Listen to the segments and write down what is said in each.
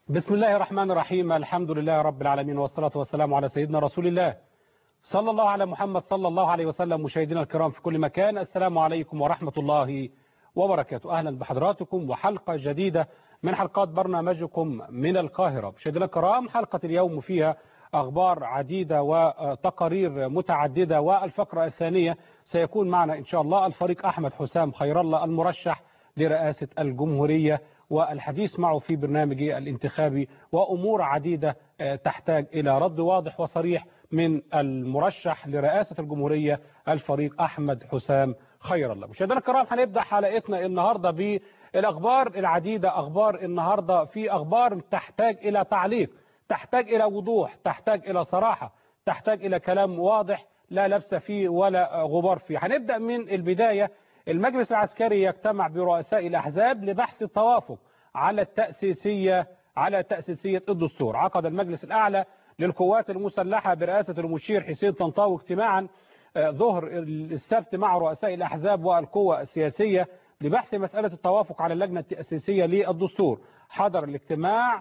بسم الله الرحمن الرحيم الحمد لله رب العالمين والصلاة والسلام على سيدنا رسول الله صلى الله على محمد صلى الله عليه وسلم مشاهدينا الكرام في كل مكان السلام عليكم ورحمة الله وبركاته أهلا بحضراتكم وحلقة جديدة من حلقات برنامجكم من القاهرة مشاهدينا الكرام حلقة اليوم فيها أخبار عديدة وتقارير متعددة والفقرة الثانية سيكون معنا إن شاء الله الفريق أحمد حسام خير الله المرشح لرئاسة الجمهورية والحديث معه في برنامجه الانتخابي وأمور عديدة تحتاج إلى رد واضح وصريح من المرشح لرئاسة الجمهورية الفريق أحمد حسام خير الله مشاهدينا الكرام هنبدأ حلقتنا النهاردة بالأخبار العديدة أخبار النهاردة في أخبار تحتاج إلى تعليق تحتاج إلى وضوح تحتاج إلى صراحة تحتاج إلى كلام واضح لا لبس فيه ولا غبار فيه هنبدأ من البداية المجلس العسكري يجتمع برؤساء الأحزاب لبحث التوافق على التأسيسية على تأسيسية الدستور عقد المجلس الأعلى للقوات المسلحة برئاسة المشير حسين طنطاوي اجتماعا ظهر السبت مع رؤساء الأحزاب والقوى السياسية لبحث مسألة التوافق على اللجنة التأسيسية للدستور حضر الاجتماع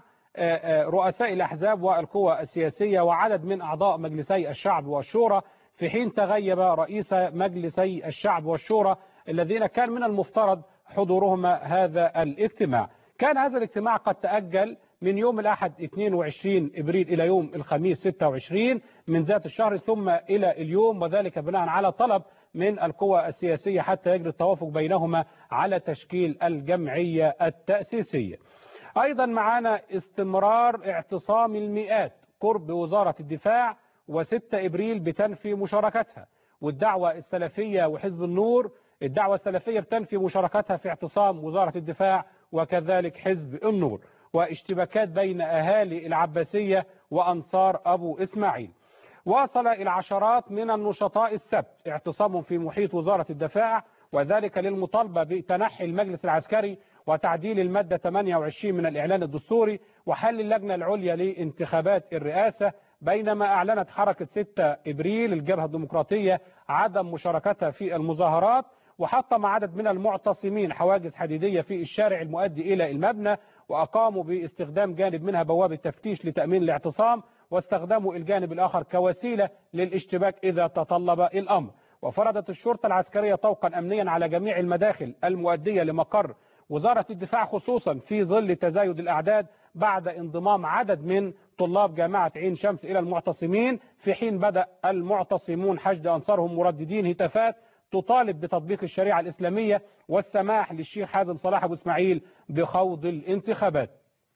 رؤساء الأحزاب والقوى السياسية وعدد من أعضاء مجلسي الشعب والشورى في حين تغيب رئيس مجلسي الشعب والشورى الذين كان من المفترض حضورهما هذا الاجتماع كان هذا الاجتماع قد تأجل من يوم الأحد 22 إبريل إلى يوم الخميس 26 من ذات الشهر ثم إلى اليوم وذلك بناء على طلب من القوى السياسية حتى يجري التوافق بينهما على تشكيل الجمعية التأسيسية أيضا معنا استمرار اعتصام المئات قرب وزارة الدفاع و6 إبريل بتنفي مشاركتها والدعوة السلفية وحزب النور الدعوة السلفية بتنفي مشاركتها في اعتصام وزارة الدفاع وكذلك حزب النور واشتباكات بين أهالي العباسية وأنصار أبو إسماعيل واصل العشرات من النشطاء السبت اعتصامهم في محيط وزارة الدفاع وذلك للمطالبة بتنحي المجلس العسكري وتعديل المادة 28 من الإعلان الدستوري وحل اللجنة العليا لانتخابات الرئاسة بينما أعلنت حركة 6 إبريل الجبهة الديمقراطية عدم مشاركتها في المظاهرات وحطم عدد من المعتصمين حواجز حديدية في الشارع المؤدي إلى المبنى وأقاموا باستخدام جانب منها بوابة تفتيش لتأمين الاعتصام واستخدموا الجانب الآخر كوسيلة للاشتباك إذا تطلب الأمر وفرضت الشرطة العسكرية طوقا أمنيا على جميع المداخل المؤدية لمقر وزارة الدفاع خصوصا في ظل تزايد الأعداد بعد انضمام عدد من طلاب جامعة عين شمس إلى المعتصمين في حين بدأ المعتصمون حشد أنصارهم مرددين هتافات تطالب بتطبيق الشريعة الإسلامية والسماح للشيخ حازم صلاح أبو إسماعيل بخوض الانتخابات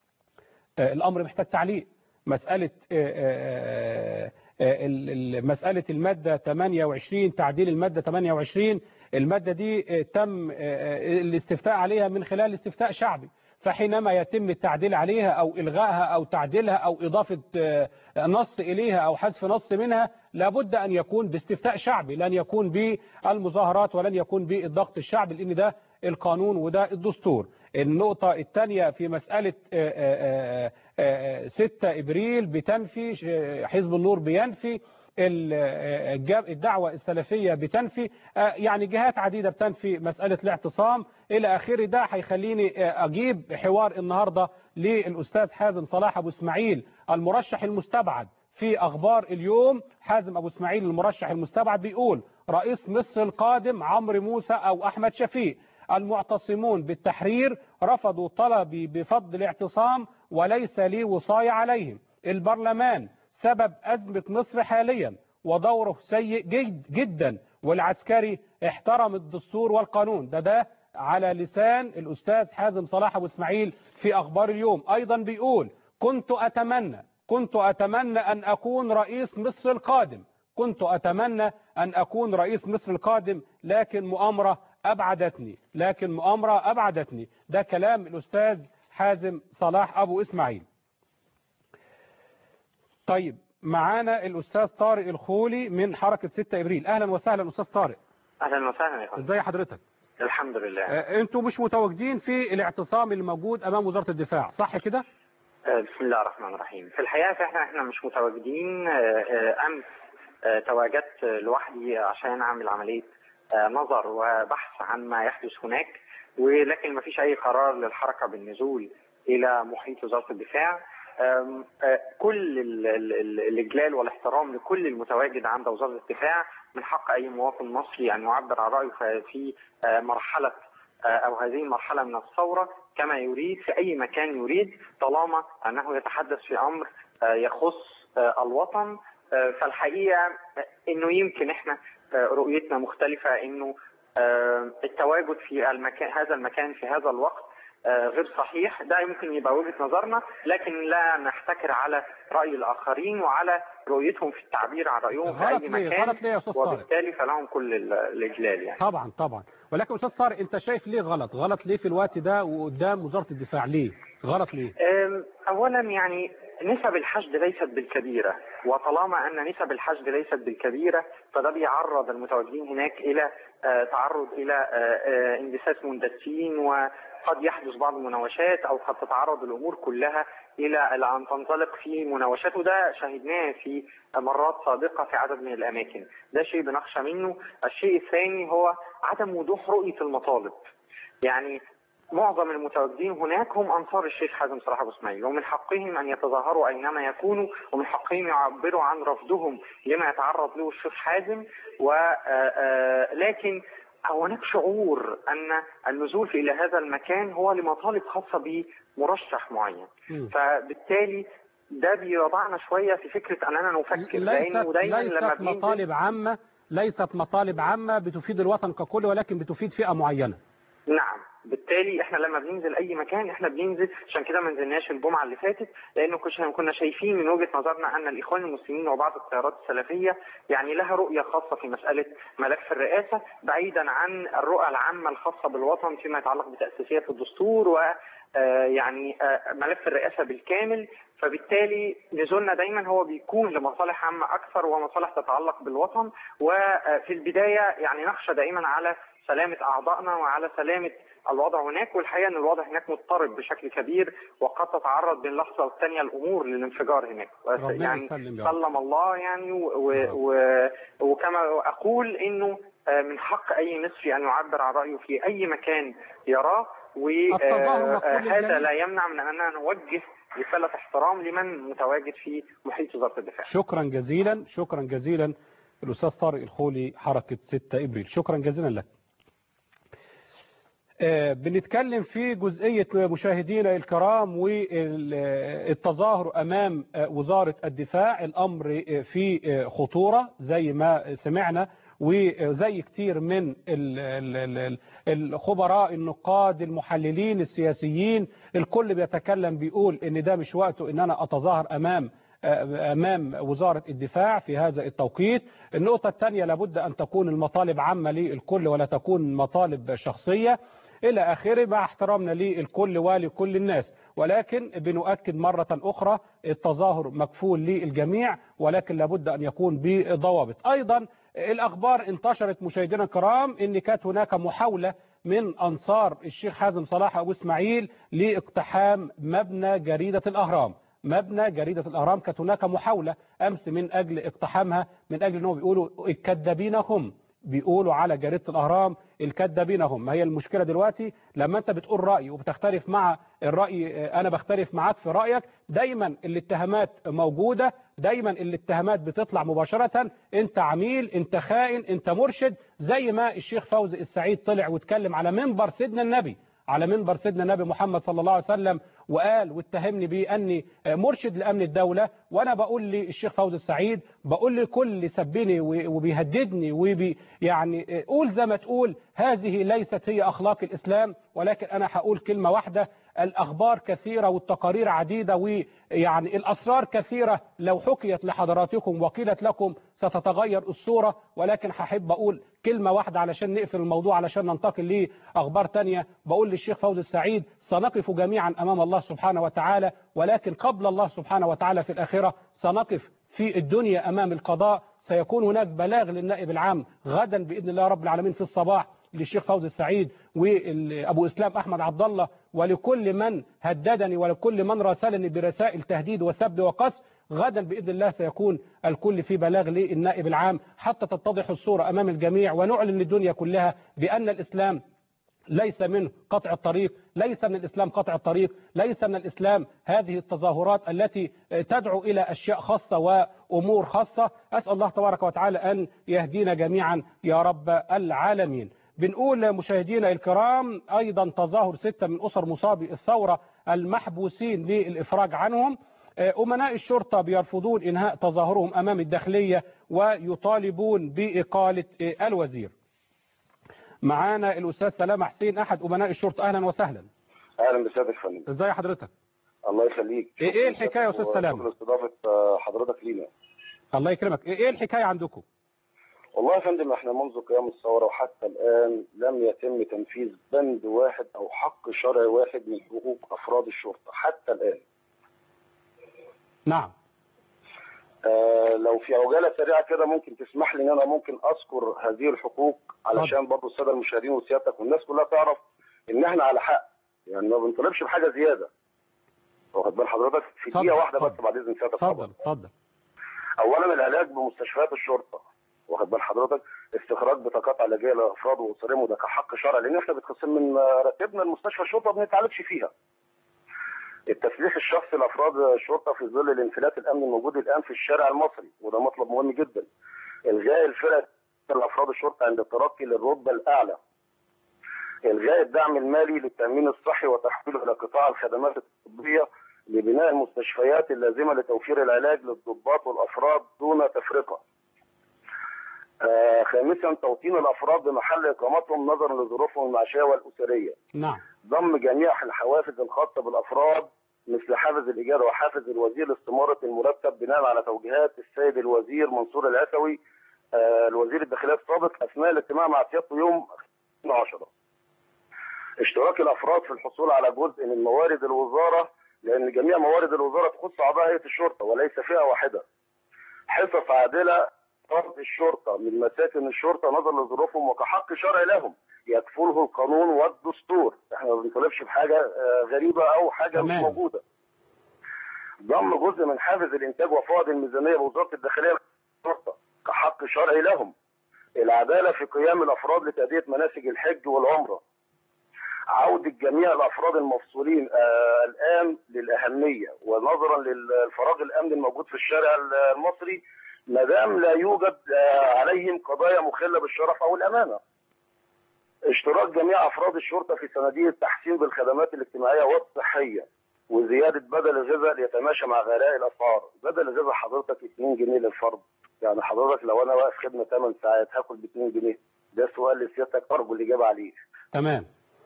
الأمر محتاج تعليق مسألة مسألة المادة 28 تعديل المادة 28 المادة دي تم الاستفتاء عليها من خلال استفتاء شعبي فحينما يتم التعديل عليها أو إلغائها أو تعديلها أو إضافة نص إليها أو حذف نص منها لابد أن يكون باستفتاء شعبي لن يكون بالمظاهرات ولن يكون بالضغط الشعبي لأن ده القانون وده الدستور النقطة الثانية في مسألة 6 إبريل بتنفي حزب النور بينفي الدعوة السلفية بتنفي يعني جهات عديدة بتنفي مسألة الاعتصام إلى آخره ده هيخليني أجيب حوار النهاردة للأستاذ حازم صلاح أبو إسماعيل المرشح المستبعد في أخبار اليوم حازم أبو إسماعيل المرشح المستبعد بيقول رئيس مصر القادم عمرو موسى أو أحمد شفيق المعتصمون بالتحرير رفضوا طلبي بفض الاعتصام وليس لي وصاية عليهم البرلمان سبب أزمة مصر حاليا ودوره سيء جدا والعسكري احترم الدستور والقانون ده ده على لسان الأستاذ حازم صلاح أبو إسماعيل في أخبار اليوم أيضا بيقول كنت أتمنى كنت أتمنى أن أكون رئيس مصر القادم كنت أتمنى أن أكون رئيس مصر القادم لكن مؤامرة أبعدتني لكن مؤامرة أبعدتني ده كلام الأستاذ حازم صلاح أبو إسماعيل طيب معانا الأستاذ طارق الخولي من حركة 6 إبريل أهلا وسهلا أستاذ طارق أهلا وسهلا يا فندم ازي حضرتك الحمد لله آه، انتوا مش متواجدين في الاعتصام اللي موجود امام وزارة الدفاع صح كده آه، بسم الله الرحمن الرحيم في الحقيقة فإحنا إحنا مش متواجدين آه، آه، أمس آه، تواجدت لوحدي عشان أعمل عملية آه، نظر وبحث عن ما يحدث هناك ولكن ما فيش أي قرار للحركة بالنزول الى محيط وزاره الدفاع أم، آه، كل ال- ال- ال- الاجلال والاحترام لكل المتواجد عند وزاره الدفاع من حق اي مواطن مصري ان يعبر عن رايه في- في آه، مرحله آه، او هذه المرحله من الثوره كما يريد في اي مكان يريد طالما انه يتحدث في امر آه، يخص آه، الوطن آه، فالحقيقه آه، انه يمكن احنا آه، رؤيتنا مختلفه انه آه، التواجد في المكان هذا المكان في هذا الوقت آه، غير صحيح ده يمكن يبقى وجهه نظرنا لكن لا نحتكر على راي الاخرين وعلى رؤيتهم في التعبير عن رايهم في غلط اي ليه مكان غلط ليه يا استاذ طارق وبالتالي فلهم كل ال- الاجلال يعني طبعا طبعا ولكن استاذ طارق انت شايف ليه غلط غلط ليه في الوقت ده وقدام وزاره الدفاع ليه غلط ليه أم، اولا يعني نسب الحشد ليست بالكبيره وطالما ان نسب الحشد ليست بالكبيره فده بيعرض المتواجدين هناك الى آه، تعرض الى آه، آه، اندساس مندسين وقد يحدث بعض المناوشات او قد تتعرض الامور كلها الى إلى ان تنطلق في مناوشات وده شاهدناه في مرات سابقه في عدد من الاماكن ده شيء بنخشى منه الشيء الثاني هو عدم وضوح رؤيه المطالب يعني معظم المتواجدين هناك هم انصار الشيخ حازم صلاح ابو اسماعيل ومن حقهم ان يتظاهروا اينما يكونوا ومن حقهم يعبروا عن رفضهم لما يتعرض له الشيخ حازم ولكن هناك شعور ان النزول الى هذا المكان هو لمطالب خاصه بمرشح معين مم. فبالتالي ده بيوضعنا شويه في فكره اننا نفكر ليست لانه دايما لما ليست بننزل مطالب عامه ليست مطالب عامه بتفيد الوطن ككل ولكن بتفيد فئه معينه نعم بالتالي احنا لما بننزل اي مكان احنا بننزل عشان كده ما نزلناش الجمعه اللي فاتت لانه كنا- كنا شايفين من وجهه نظرنا ان الاخوان المسلمين وبعض التيارات السلفيه يعني لها رؤيه خاصه في مساله ملف الرئاسه بعيدا عن الرؤى العامه الخاصه بالوطن فيما يتعلق بتاسيسيات الدستور و آه، يعني آه، ملف الرئاسه بالكامل فبالتالي نزولنا دايما هو بيكون لمصالح عامه اكثر ومصالح تتعلق بالوطن وفي البدايه يعني نخشى دائما على سلامه اعضائنا وعلى سلامه الوضع هناك والحقيقه ان الوضع هناك مضطرب بشكل كبير وقد تتعرض بين لحظه والثانيه الامور للانفجار هناك ربنا يعني يسلم يا رب. سلم الله يعني و و و وكما اقول انه آه، من حق اي مصري ان يعبر عن رايه في اي مكان يراه التظاهر مقبول وهذا للجميع. لا يمنع من اننا نوجه رساله احترام لمن متواجد في محيط وزاره الدفاع شكرا جزيلا شكرا جزيلا الاستاذ طارق الخولي حركه 6 ابريل شكرا جزيلا لك آه، بنتكلم في جزئية مشاهدينا الكرام والتظاهر أمام آه، وزارة الدفاع الأمر آه، في آه، خطورة زي ما سمعنا وزي كتير من ال- ال- ال- ال- الخبراء النقاد المحللين السياسيين الكل بيتكلم بيقول ان ده مش وقته ان انا اتظاهر امام امام وزاره الدفاع في هذا التوقيت النقطه الثانيه لابد ان تكون المطالب عامه للكل ولا تكون مطالب شخصيه إلى آخره مع احترامنا للكل ولكل الناس ولكن بنؤكد مرة أخرى التظاهر مكفول للجميع ولكن لابد أن يكون بضوابط أيضا الأخبار انتشرت مشاهدينا الكرام أن كانت هناك محاولة من أنصار الشيخ حازم صلاح أبو إسماعيل لاقتحام مبنى جريدة الأهرام مبنى جريدة الأهرام كانت هناك محاولة أمس من أجل اقتحامها من أجل أنهم بيقولوا الكذابين هم بيقولوا على جريدة الأهرام الكذابين هم ما هي المشكلة دلوقتي لما أنت بتقول رأي وبتختلف مع الرأي أنا بختلف معاك في رأيك دايما الاتهامات موجودة دايما الاتهامات بتطلع مباشرة أنت عميل أنت خائن أنت مرشد زي ما الشيخ فوزي السعيد طلع واتكلم على منبر سيدنا النبي على منبر سيدنا النبي محمد صلى الله عليه وسلم وقال واتهمني بأني مرشد لأمن الدولة وأنا بقول للشيخ فوزي السعيد بقول لكل اللي سبني وبيهددني وبي يعني قول زي ما تقول هذه ليست هي أخلاق الإسلام ولكن أنا هقول كلمة واحدة الأخبار كثيرة والتقارير عديدة ويعني الأسرار كثيرة لو حكيت لحضراتكم وقيلت لكم ستتغير الصورة ولكن هحب أقول كلمة واحدة علشان نقفل الموضوع علشان ننتقل لأخبار تانية بقول للشيخ فوزي السعيد سنقف جميعا أمام الله سبحانه وتعالى ولكن قبل الله سبحانه وتعالى في الآخرة سنقف في الدنيا أمام القضاء سيكون هناك بلاغ للنائب العام غدا بإذن الله رب العالمين في الصباح للشيخ فوزي السعيد وابو اسلام احمد عبد الله ولكل من هددني ولكل من راسلني برسائل تهديد وسب وقص غدا باذن الله سيكون الكل في بلاغ للنائب العام حتى تتضح الصوره امام الجميع ونعلن للدنيا كلها بان الاسلام ليس من قطع الطريق ليس من الإسلام قطع الطريق ليس من الإسلام هذه التظاهرات التي تدعو إلى أشياء خاصة وأمور خاصة أسأل الله تبارك وتعالى أن يهدينا جميعا يا رب العالمين بنقول مشاهدينا الكرام أيضا تظاهر ستة من أسر مصابي الثورة المحبوسين للإفراج عنهم أمناء الشرطة بيرفضون إنهاء تظاهرهم أمام الداخلية ويطالبون بإقالة الوزير معانا الأستاذ سلامة حسين أحد أمناء الشرطة أهلا وسهلا اهلا بسيادتك يا فندم إزاي حضرتك الله يخليك إيه- إيه الحكاية يا أستاذ شكراً سلامة؟ لاستضافه آه، حضرتك لينا الله يكرمك إيه الحكاية عندكم والله يا فندم احنا منذ قيام الثوره وحتى الان لم يتم تنفيذ بند واحد او حق شرعي واحد من حقوق افراد الشرطه حتى الان نعم آه لو في عجاله سريعه كده ممكن تسمح لي ان انا ممكن اذكر هذه الحقوق علشان برضه الساده المشاهدين وسيادتك والناس كلها تعرف ان احنا على حق يعني ما بنطلبش بحاجه زياده واخد بال حضرتك في اتفضل، دقيقه واحده بس اتفضل. بعد اذن سيادتك طبعاً. اتفضل اتفضل اولا العلاج بمستشفيات الشرطه واخد بال حضرتك استخراج بطاقات علاجيه للافراد واسرهم وده كحق شرعي لان احنا بتقسم من راتبنا المستشفى الشرطه ما بنتعالجش فيها. التسليح الشخصي لافراد الشرطه في ظل الانفلات الامني الموجود الان في الشارع المصري وده مطلب مهم جدا. الغاء الفرق لافراد الشرطه عند الترقي للرتبه الاعلى. الغاء الدعم المالي للتامين الصحي وتحويله الى قطاع الخدمات الطبيه لبناء المستشفيات اللازمه لتوفير العلاج للضباط والافراد دون تفرقه. آه خامسا توطين الافراد بمحل اقامتهم نظرا لظروفهم المعيشيه والاسريه. نعم ضم جميع الحوافز الخاصه بالافراد مثل حافز الايجار وحافز الوزير لاستماره المرتب بناء على توجيهات السيد الوزير منصور العسوي آه الوزير الداخليه السابق اثناء الاجتماع مع سيادته يوم 10 اشتراك الافراد في الحصول على جزء من موارد الوزاره لان جميع موارد الوزاره تخص اعضاء هيئه الشرطه وليس فئه واحده. حصص عادله فرض الشرطه من مساكن الشرطه نظرا لظروفهم وكحق شرعي لهم يكفله القانون والدستور، احنا ما بنطالبش بحاجه آه، غريبه او حاجه مش تمام. موجوده. ضم جزء من حافز الانتاج وفائض الميزانيه بوزاره الداخليه للشرطه كحق شرعي لهم. العداله في قيام الافراد لتاديه مناسك الحج والعمره. عودة جميع الأفراد المفصولين آه الآن للأهمية ونظرا للفراغ الأمني الموجود في الشارع المصري ما دام لا يوجد آه عليهم قضايا مخلة بالشرف أو الأمانة. اشتراك جميع أفراد الشرطة في صناديق التحسين بالخدمات الاجتماعية والصحية وزيادة بدل الغذاء ليتماشى مع غلاء الأسعار. بدل الغذاء حضرتك 2 جنيه للفرد. يعني حضرتك لو أنا واقف خدمة 8 ساعات هاكل ب 2 جنيه. ده سؤال لسيادتك أرجو الإجابة عليه. تمام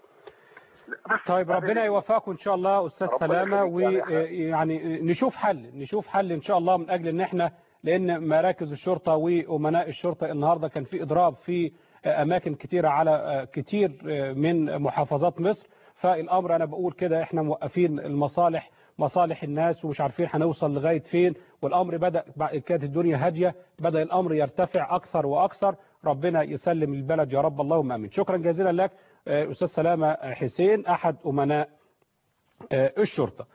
طيب ربنا يوفقكم ان شاء الله استاذ ربنا سلامه يخليك يعني ويعني نشوف حل نشوف حل ان شاء الله من اجل ان احنا لان مراكز الشرطه وامناء الشرطه النهارده كان في اضراب في اماكن كتيره على كتير من محافظات مصر فالامر انا بقول كده احنا موقفين المصالح مصالح الناس ومش عارفين هنوصل لغايه فين والامر بدا بعد- كانت الدنيا هاديه بدا الامر يرتفع اكثر واكثر ربنا يسلم البلد يا رب اللهم امين شكرا جزيلا لك آه، استاذ سلامه حسين احد امناء آه، الشرطه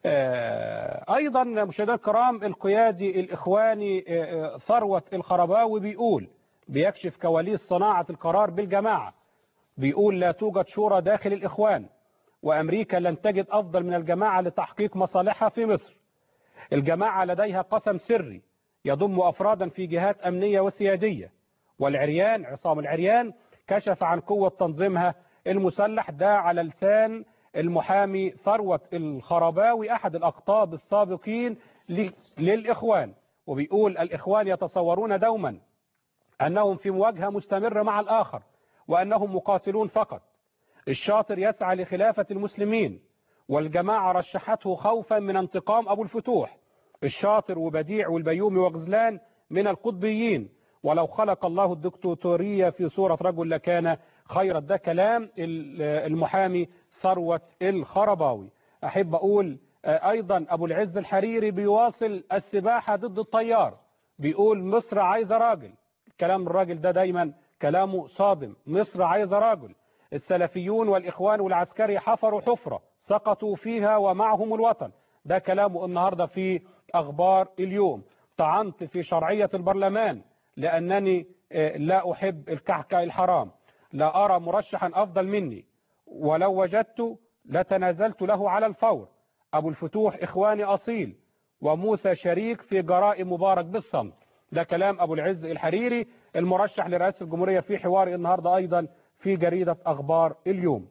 آه، ايضا مشاهدينا الكرام القيادي الاخواني آه، آه، ثروه الخرباوي بيقول بيكشف كواليس صناعه القرار بالجماعه بيقول لا توجد شورى داخل الاخوان وامريكا لن تجد افضل من الجماعه لتحقيق مصالحها في مصر الجماعه لديها قسم سري يضم افرادا في جهات امنيه وسياديه والعريان عصام العريان كشف عن قوه تنظيمها المسلح ده على لسان المحامي ثروة الخرباوي أحد الأقطاب السابقين ل- للإخوان وبيقول الإخوان يتصورون دوما أنهم في مواجهة مستمرة مع الآخر وأنهم مقاتلون فقط الشاطر يسعى لخلافة المسلمين والجماعة رشحته خوفا من انتقام أبو الفتوح الشاطر وبديع والبيومي وغزلان من القطبيين ولو خلق الله الدكتاتورية في صورة رجل لكان خيرا ده كلام ال- المحامي ثروة الخرباوي أحب أقول آه، أيضا أبو العز الحريري بيواصل السباحة ضد الطيار بيقول مصر عايزة راجل كلام الراجل ده دايما كلامه صادم مصر عايزة راجل السلفيون والإخوان والعسكري حفروا حفرة سقطوا فيها ومعهم الوطن ده كلامه النهاردة في أخبار اليوم طعنت في شرعية البرلمان لأنني آه، لا أحب الكحكة الحرام لا أرى مرشحا أفضل مني ولو وجدت لتنازلت له على الفور أبو الفتوح إخواني أصيل وموسى شريك في جرائم مبارك بالصمت ده كلام أبو العز الحريري المرشح لرئاسة الجمهورية في حوار النهاردة أيضا في جريدة أخبار اليوم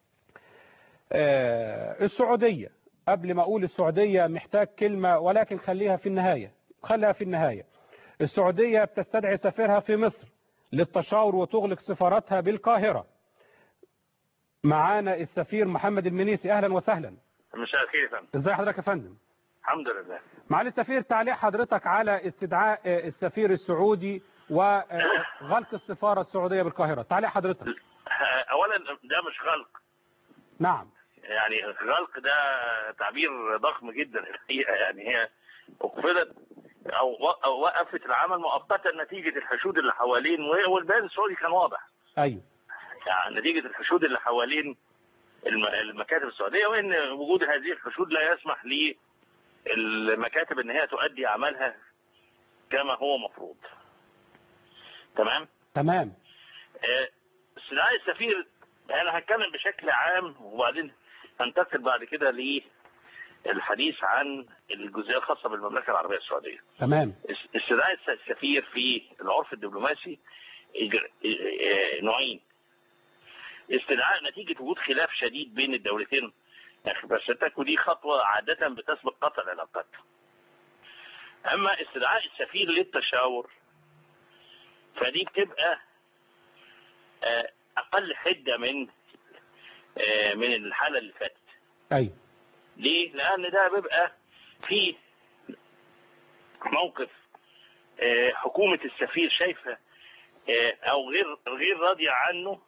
آه السعودية قبل ما أقول السعودية محتاج كلمة ولكن خليها في النهاية خليها في النهاية السعودية بتستدعي سفيرها في مصر للتشاور وتغلق سفارتها بالقاهرة معانا السفير محمد المنيسي أهلا وسهلا مساء الخير يا فندم ازي حضرتك يا فندم الحمد لله معالي السفير تعليق حضرتك على استدعاء آه، السفير السعودي وغلق السفارة السعودية بالقاهرة تعليق حضرتك اولا ده مش غلق نعم يعني غلق ده تعبير ضخم جدا الحقيقه يعني هي اقفلت او و- أو وقفت العمل مؤقتا نتيجه الحشود اللي حوالين وهي- والبيان السعودي كان واضح أيوه يعني نتيجه الحشود اللي حوالين الم- المكاتب السعوديه وان وجود هذه الحشود لا يسمح للمكاتب ان هي تؤدي عملها كما هو مفروض تمام تمام آه، استدعاء السفير انا هتكلم بشكل عام وبعدين هنتقل بعد كده للحديث عن الجزئيه الخاصه بالمملكه العربيه السعوديه. تمام اس- استدعاء الس- السفير في العرف الدبلوماسي إجر- آه، نوعين. استدعاء نتيجه وجود خلاف شديد بين الدولتين بس ودي خطوه عاده بتسبق قطع العلاقات. اما استدعاء السفير للتشاور فدي بتبقى آه، اقل حده من آه، من الحاله اللي فاتت أيوه ليه لان ده بيبقى في موقف آه، حكومه السفير شايفه آه، او غير غير راضيه عنه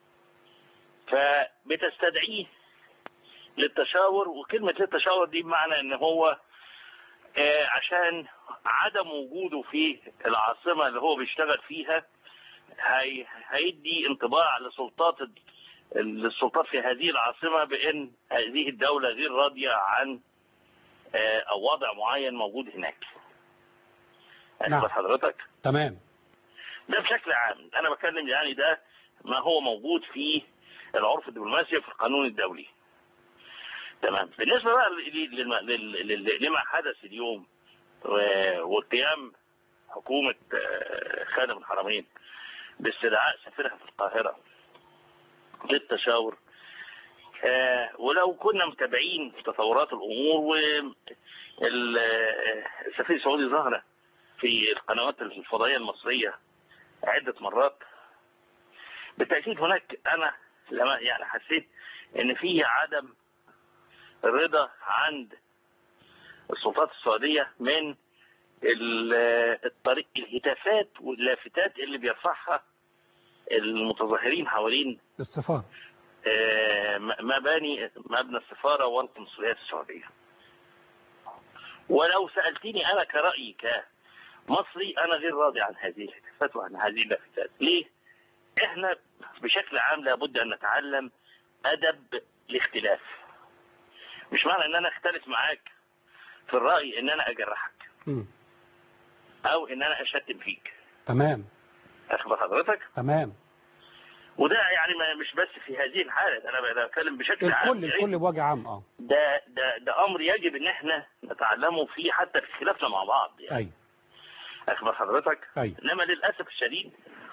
فبتستدعيه للتشاور وكلمه للتشاور دي بمعنى ان هو آه، عشان عدم وجوده في العاصمه اللي هو بيشتغل فيها هي هيدي انطباع لسلطات للسلطات في هذه العاصمة بأن هذه الدولة غير راضية عن آه، أو وضع معين موجود هناك. نعم. أثبت حضرتك؟ تمام ده بشكل عام أنا بتكلم يعني ده ما هو موجود في العرف الدبلوماسي في القانون الدولي. تمام بالنسبة بقى ل- للم- لل- لل- لما حدث اليوم و- وقيام حكومة آه، خادم الحرمين باستدعاء سفيرها في القاهرة للتشاور آه، ولو كنا متابعين تطورات الامور والسفير السعودي ظهر في القنوات الفضائيه المصريه عده مرات بالتاكيد هناك انا لما يعني حسيت ان في عدم رضا عند السلطات السعوديه من ال- الطريق الهتافات واللافتات اللي بيرفعها المتظاهرين حوالين السفارة آه، مباني مبنى السفارة والقنصليات السعودية ولو سألتني أنا كرأيي كمصري أنا غير راضي عن هذه الهتافات وعن هذه اللافتات ليه؟ إحنا بشكل عام لابد أن نتعلم أدب الاختلاف مش معنى أن أنا أختلف معاك في الرأي أن أنا أجرحك مم. أو أن أنا أشتم فيك تمام أخبر حضرتك تمام وده يعني ما مش بس في هذه الحالة ده أنا بتكلم بشكل عام الكل الكل بوجه عام اه ده ده ده امر يجب ان احنا نتعلمه فيه حتى في خلافنا مع بعض يعني ايوه اخبر حضرتك ايوه انما للاسف الشديد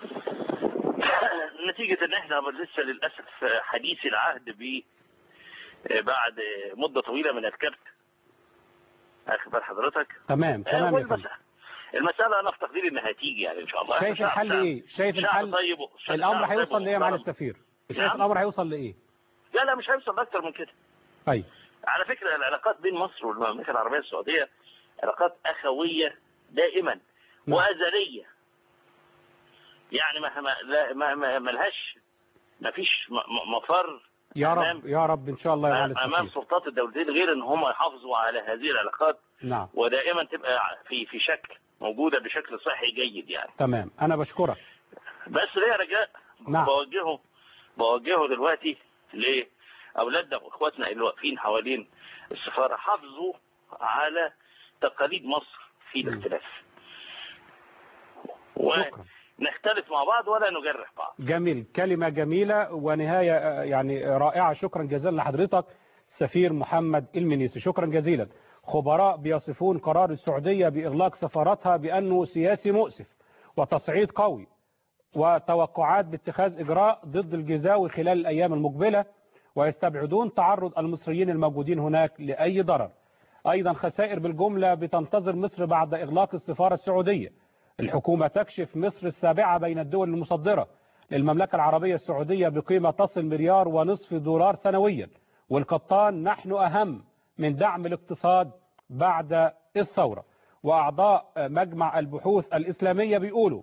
نتيجة ان احنا لسه للاسف حديث العهد ب بعد مدة طويلة من الكبت اخبر حضرتك تمام تمام يا فندم والمسألة المسألة انا في تقديري انها هتيجي يعني ان شاء الله شايف شعب- الحل شعب- ايه شايف شعب الحل طيب شعب الامر طيب هيوصل لايه يا معالي ومحترم. السفير شايف نعم. الامر هيوصل لايه لا لا مش هيوصل اكتر من كده ايوه على فكرة العلاقات بين مصر والمملكة العربية السعودية علاقات أخوية دائما نعم. وأزلية يعني ما ما لا ما ما ملهاش ما فيش م- م- مفر يا أمام- رب يا رب ان شاء الله يا معالي أمام السفير سلطات الدولتين غير إن هم يحافظوا على هذه العلاقات نعم ودائما تبقى في في شكل موجودة بشكل صحي جيد يعني تمام انا بشكرك بس ليه رجاء نعم. بوجهه بوجهه دلوقتي لاولادنا واخواتنا اللي واقفين حوالين السفاره حافظوا على تقاليد مصر في مم. الاختلاف شكرا نختلف مع بعض ولا نجرح بعض جميل كلمة جميلة ونهاية آه، يعني رائعة شكرا جزيلا لحضرتك سفير محمد المنيسي شكرا جزيلا خبراء بيصفون قرار السعودية بإغلاق سفارتها بأنه سياسي مؤسف وتصعيد قوي وتوقعات باتخاذ إجراء ضد الجزاوي خلال الأيام المقبلة ويستبعدون تعرض المصريين الموجودين هناك لأي ضرر أيضا خسائر بالجملة بتنتظر مصر بعد إغلاق السفارة السعودية الحكومة تكشف مصر السابعة بين الدول المصدرة للمملكة العربية السعودية بقيمة تصل مليار ونصف دولار سنويا والقبطان نحن أهم من دعم الاقتصاد بعد الثورة وأعضاء مجمع البحوث الإسلامية بيقولوا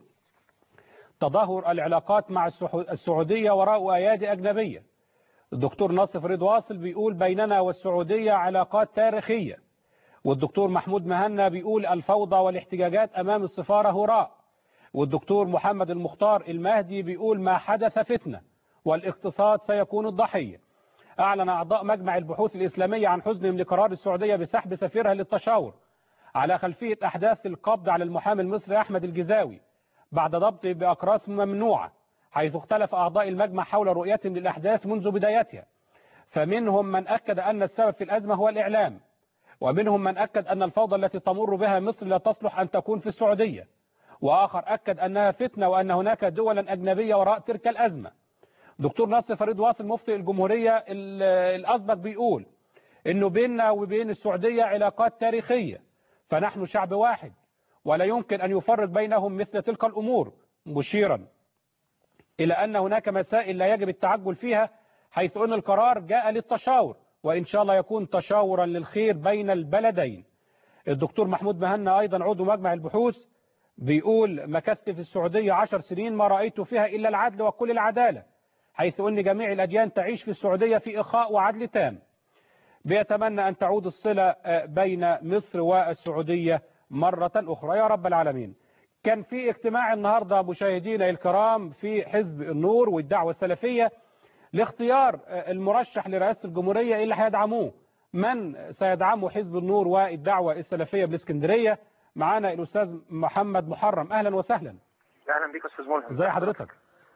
تدهور العلاقات مع السحو- السعودية وراء أيادي أجنبية الدكتور ناصف رضا واصل بيقول بيننا والسعودية علاقات تاريخية والدكتور محمود مهنا بيقول الفوضى والاحتجاجات أمام السفارة هراء والدكتور محمد المختار المهدي بيقول ما حدث فتنة والاقتصاد سيكون الضحية أعلن أعضاء مجمع البحوث الإسلامية عن حزنهم لقرار السعودية بسحب سفيرها للتشاور على خلفية أحداث القبض على المحامي المصري أحمد الجزاوي بعد ضبطه بأقراص ممنوعة حيث اختلف أعضاء المجمع حول رؤيتهم للأحداث منذ بدايتها فمنهم من أكد أن السبب في الأزمة هو الإعلام ومنهم من أكد أن الفوضى التي تمر بها مصر لا تصلح أن تكون في السعودية وآخر أكد أنها فتنة وأن هناك دولا أجنبية وراء تلك الأزمة دكتور ناصر فريد واصل مفتي الجمهورية ال- الأسبق بيقول إنه بيننا وبين السعودية علاقات تاريخية فنحن شعب واحد ولا يمكن أن يفرق بينهم مثل تلك الأمور مشيرا إلى أن هناك مسائل لا يجب التعجل فيها حيث أن القرار جاء للتشاور وإن شاء الله يكون تشاورا للخير بين البلدين الدكتور محمود مهنا أيضا عضو مجمع البحوث بيقول مكثت في السعودية عشر سنين ما رأيت فيها إلا العدل وكل العدالة حيث أن جميع الأديان تعيش في السعودية في إخاء وعدل تام بيتمنى أن تعود الصلة آه، بين مصر والسعودية مرة أخرى يا رب العالمين كان في اجتماع النهاردة مشاهدينا الكرام في حزب النور والدعوة السلفية لاختيار آه، المرشح لرئاسة الجمهورية إيه اللي هيدعموه من سيدعمه حزب النور والدعوة السلفية بالاسكندرية معانا الأستاذ محمد محرم أهلا وسهلا اهلا بيك استاذ ملهم ازي حضرتك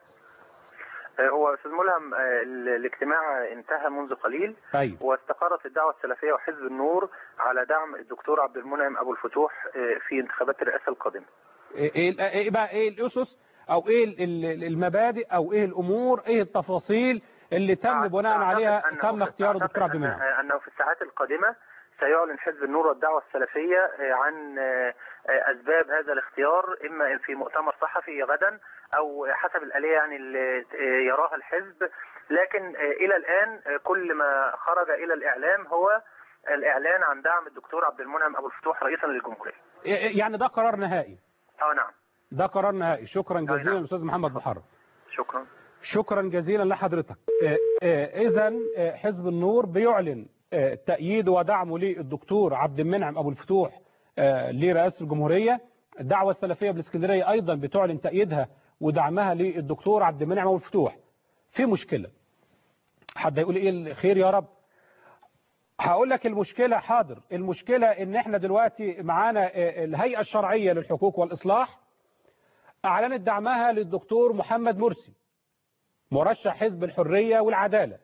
آه، هو استاذ ملهم آه، ال- الاجتماع انتهى منذ قليل أيوة واستقرت الدعوه السلفيه وحزب النور على دعم الدكتور عبد المنعم ابو الفتوح آه، في انتخابات الرئاسه القادمه ايه إيه- ايه بقى ايه الاسس او ايه ال- ال- المبادئ او ايه الامور ايه التفاصيل اللي تم بناء أعتقد عليها أنه- تم اختيار أعتقد الدكتور عبد أن- المنعم آه، انه في الساعات القادمه سيعلن حزب النور والدعوه السلفيه آه، عن آه، آه، اسباب هذا الاختيار اما في مؤتمر صحفي غدا او حسب الاليه يعني اللي آه، يراها الحزب لكن آه، الى الان آه، كل ما خرج الى الاعلام هو الاعلان عن دعم الدكتور عبد المنعم ابو الفتوح رئيسا للجمهوريه. إيه- إيه يعني ده قرار نهائي اه نعم ده قرار نهائي شكرا نعم. جزيلا الاستاذ محمد محرم شكرا. شكرا جزيلا لحضرتك اذا حزب النور بيعلن آه، تأييده ودعمه للدكتور عبد المنعم ابو الفتوح آه، لرئاسة الجمهورية الدعوة السلفية بالاسكندرية ايضا بتعلن تأييدها ودعمها للدكتور عبد المنعم ابو الفتوح في مشكلة حد يقول ايه الخير يا رب هقول لك المشكلة حاضر المشكلة ان احنا دلوقتي معانا آه، الهيئة الشرعية للحقوق والإصلاح اعلنت دعمها للدكتور محمد مرسي مرشح حزب الحرية والعدالة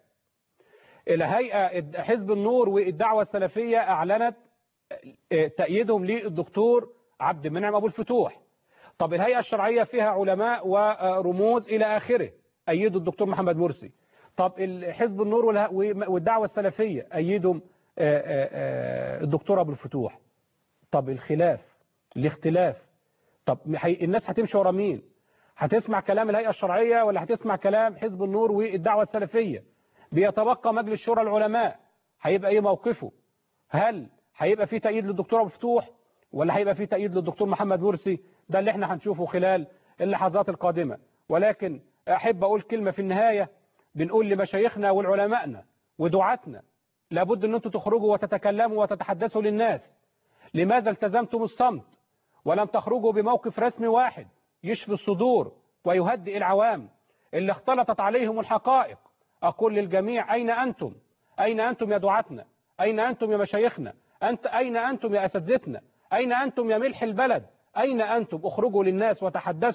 الهيئة حزب النور والدعوة السلفية اعلنت آه، تأييدهم للدكتور عبد المنعم ابو الفتوح طب الهيئة الشرعية فيها علماء ورموز الى اخره ايدوا الدكتور محمد مرسي طب حزب النور والها- والدعوة السلفية ايدهم آه، آه، آه، الدكتور ابو الفتوح طب الخلاف الاختلاف طب هي- الناس هتمشي ورا مين هتسمع كلام الهيئة الشرعية ولا هتسمع كلام حزب النور والدعوة السلفية بيتبقى مجلس شورى العلماء هيبقى ايه موقفه هل هيبقى في تأييد للدكتور ابو الفتوح ولا هيبقى في تأييد للدكتور محمد مرسي ده اللي احنا هنشوفه خلال اللحظات القادمة ولكن احب اقول كلمة في النهاية بنقول لمشايخنا والعلمائنا ودعاتنا لابد ان انتم تخرجوا وتتكلموا وتتحدثوا للناس لماذا التزمتم الصمت ولم تخرجوا بموقف رسمي واحد يشفي الصدور ويهدئ العوام اللي اختلطت عليهم الحقائق أقول للجميع أين أنتم أين أنتم يا دعاتنا أين أنتم يا مشايخنا أنت أين أنتم يا أساتذتنا أين أنتم يا ملح البلد أين أنتم اخرجوا للناس وتحدثوا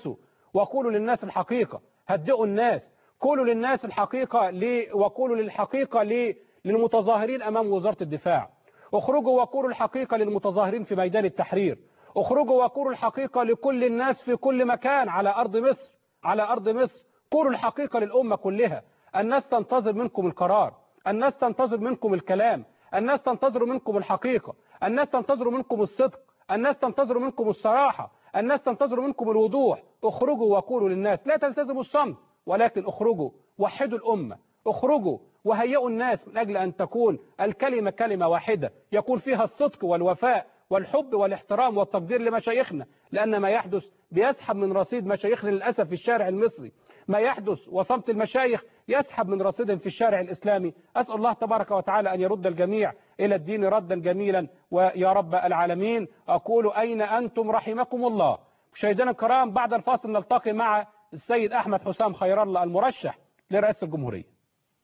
وقولوا للناس الحقيقة هدئوا الناس قولوا للناس الحقيقة ليه وقولوا للحقيقة ليه للمتظاهرين أمام وزارة الدفاع اخرجوا وقولوا الحقيقة للمتظاهرين في ميدان التحرير اخرجوا وقولوا الحقيقة لكل الناس في كل مكان على أرض مصر على أرض مصر قولوا الحقيقة للأمة كلها الناس تنتظر منكم القرار الناس تنتظر منكم الكلام الناس تنتظر منكم الحقيقة الناس تنتظر منكم الصدق الناس تنتظر منكم الصراحة الناس تنتظر منكم الوضوح اخرجوا وقولوا للناس لا تلتزموا الصمت ولكن اخرجوا وحدوا الأمة اخرجوا وهيئوا الناس من أجل أن تكون الكلمة كلمة واحدة يكون فيها الصدق والوفاء والحب والاحترام والتقدير لمشايخنا لأن ما يحدث بيسحب من رصيد مشايخنا للأسف في الشارع المصري ما يحدث وصمت المشايخ يسحب من رصيدهم في الشارع الإسلامي أسأل الله تبارك وتعالى أن يرد الجميع إلى الدين ردا جميلا ويا رب العالمين أقول أين أنتم رحمكم الله مشاهدينا الكرام بعد الفاصل نلتقي مع السيد أحمد حسام خير الله المرشح لرئاسة الجمهورية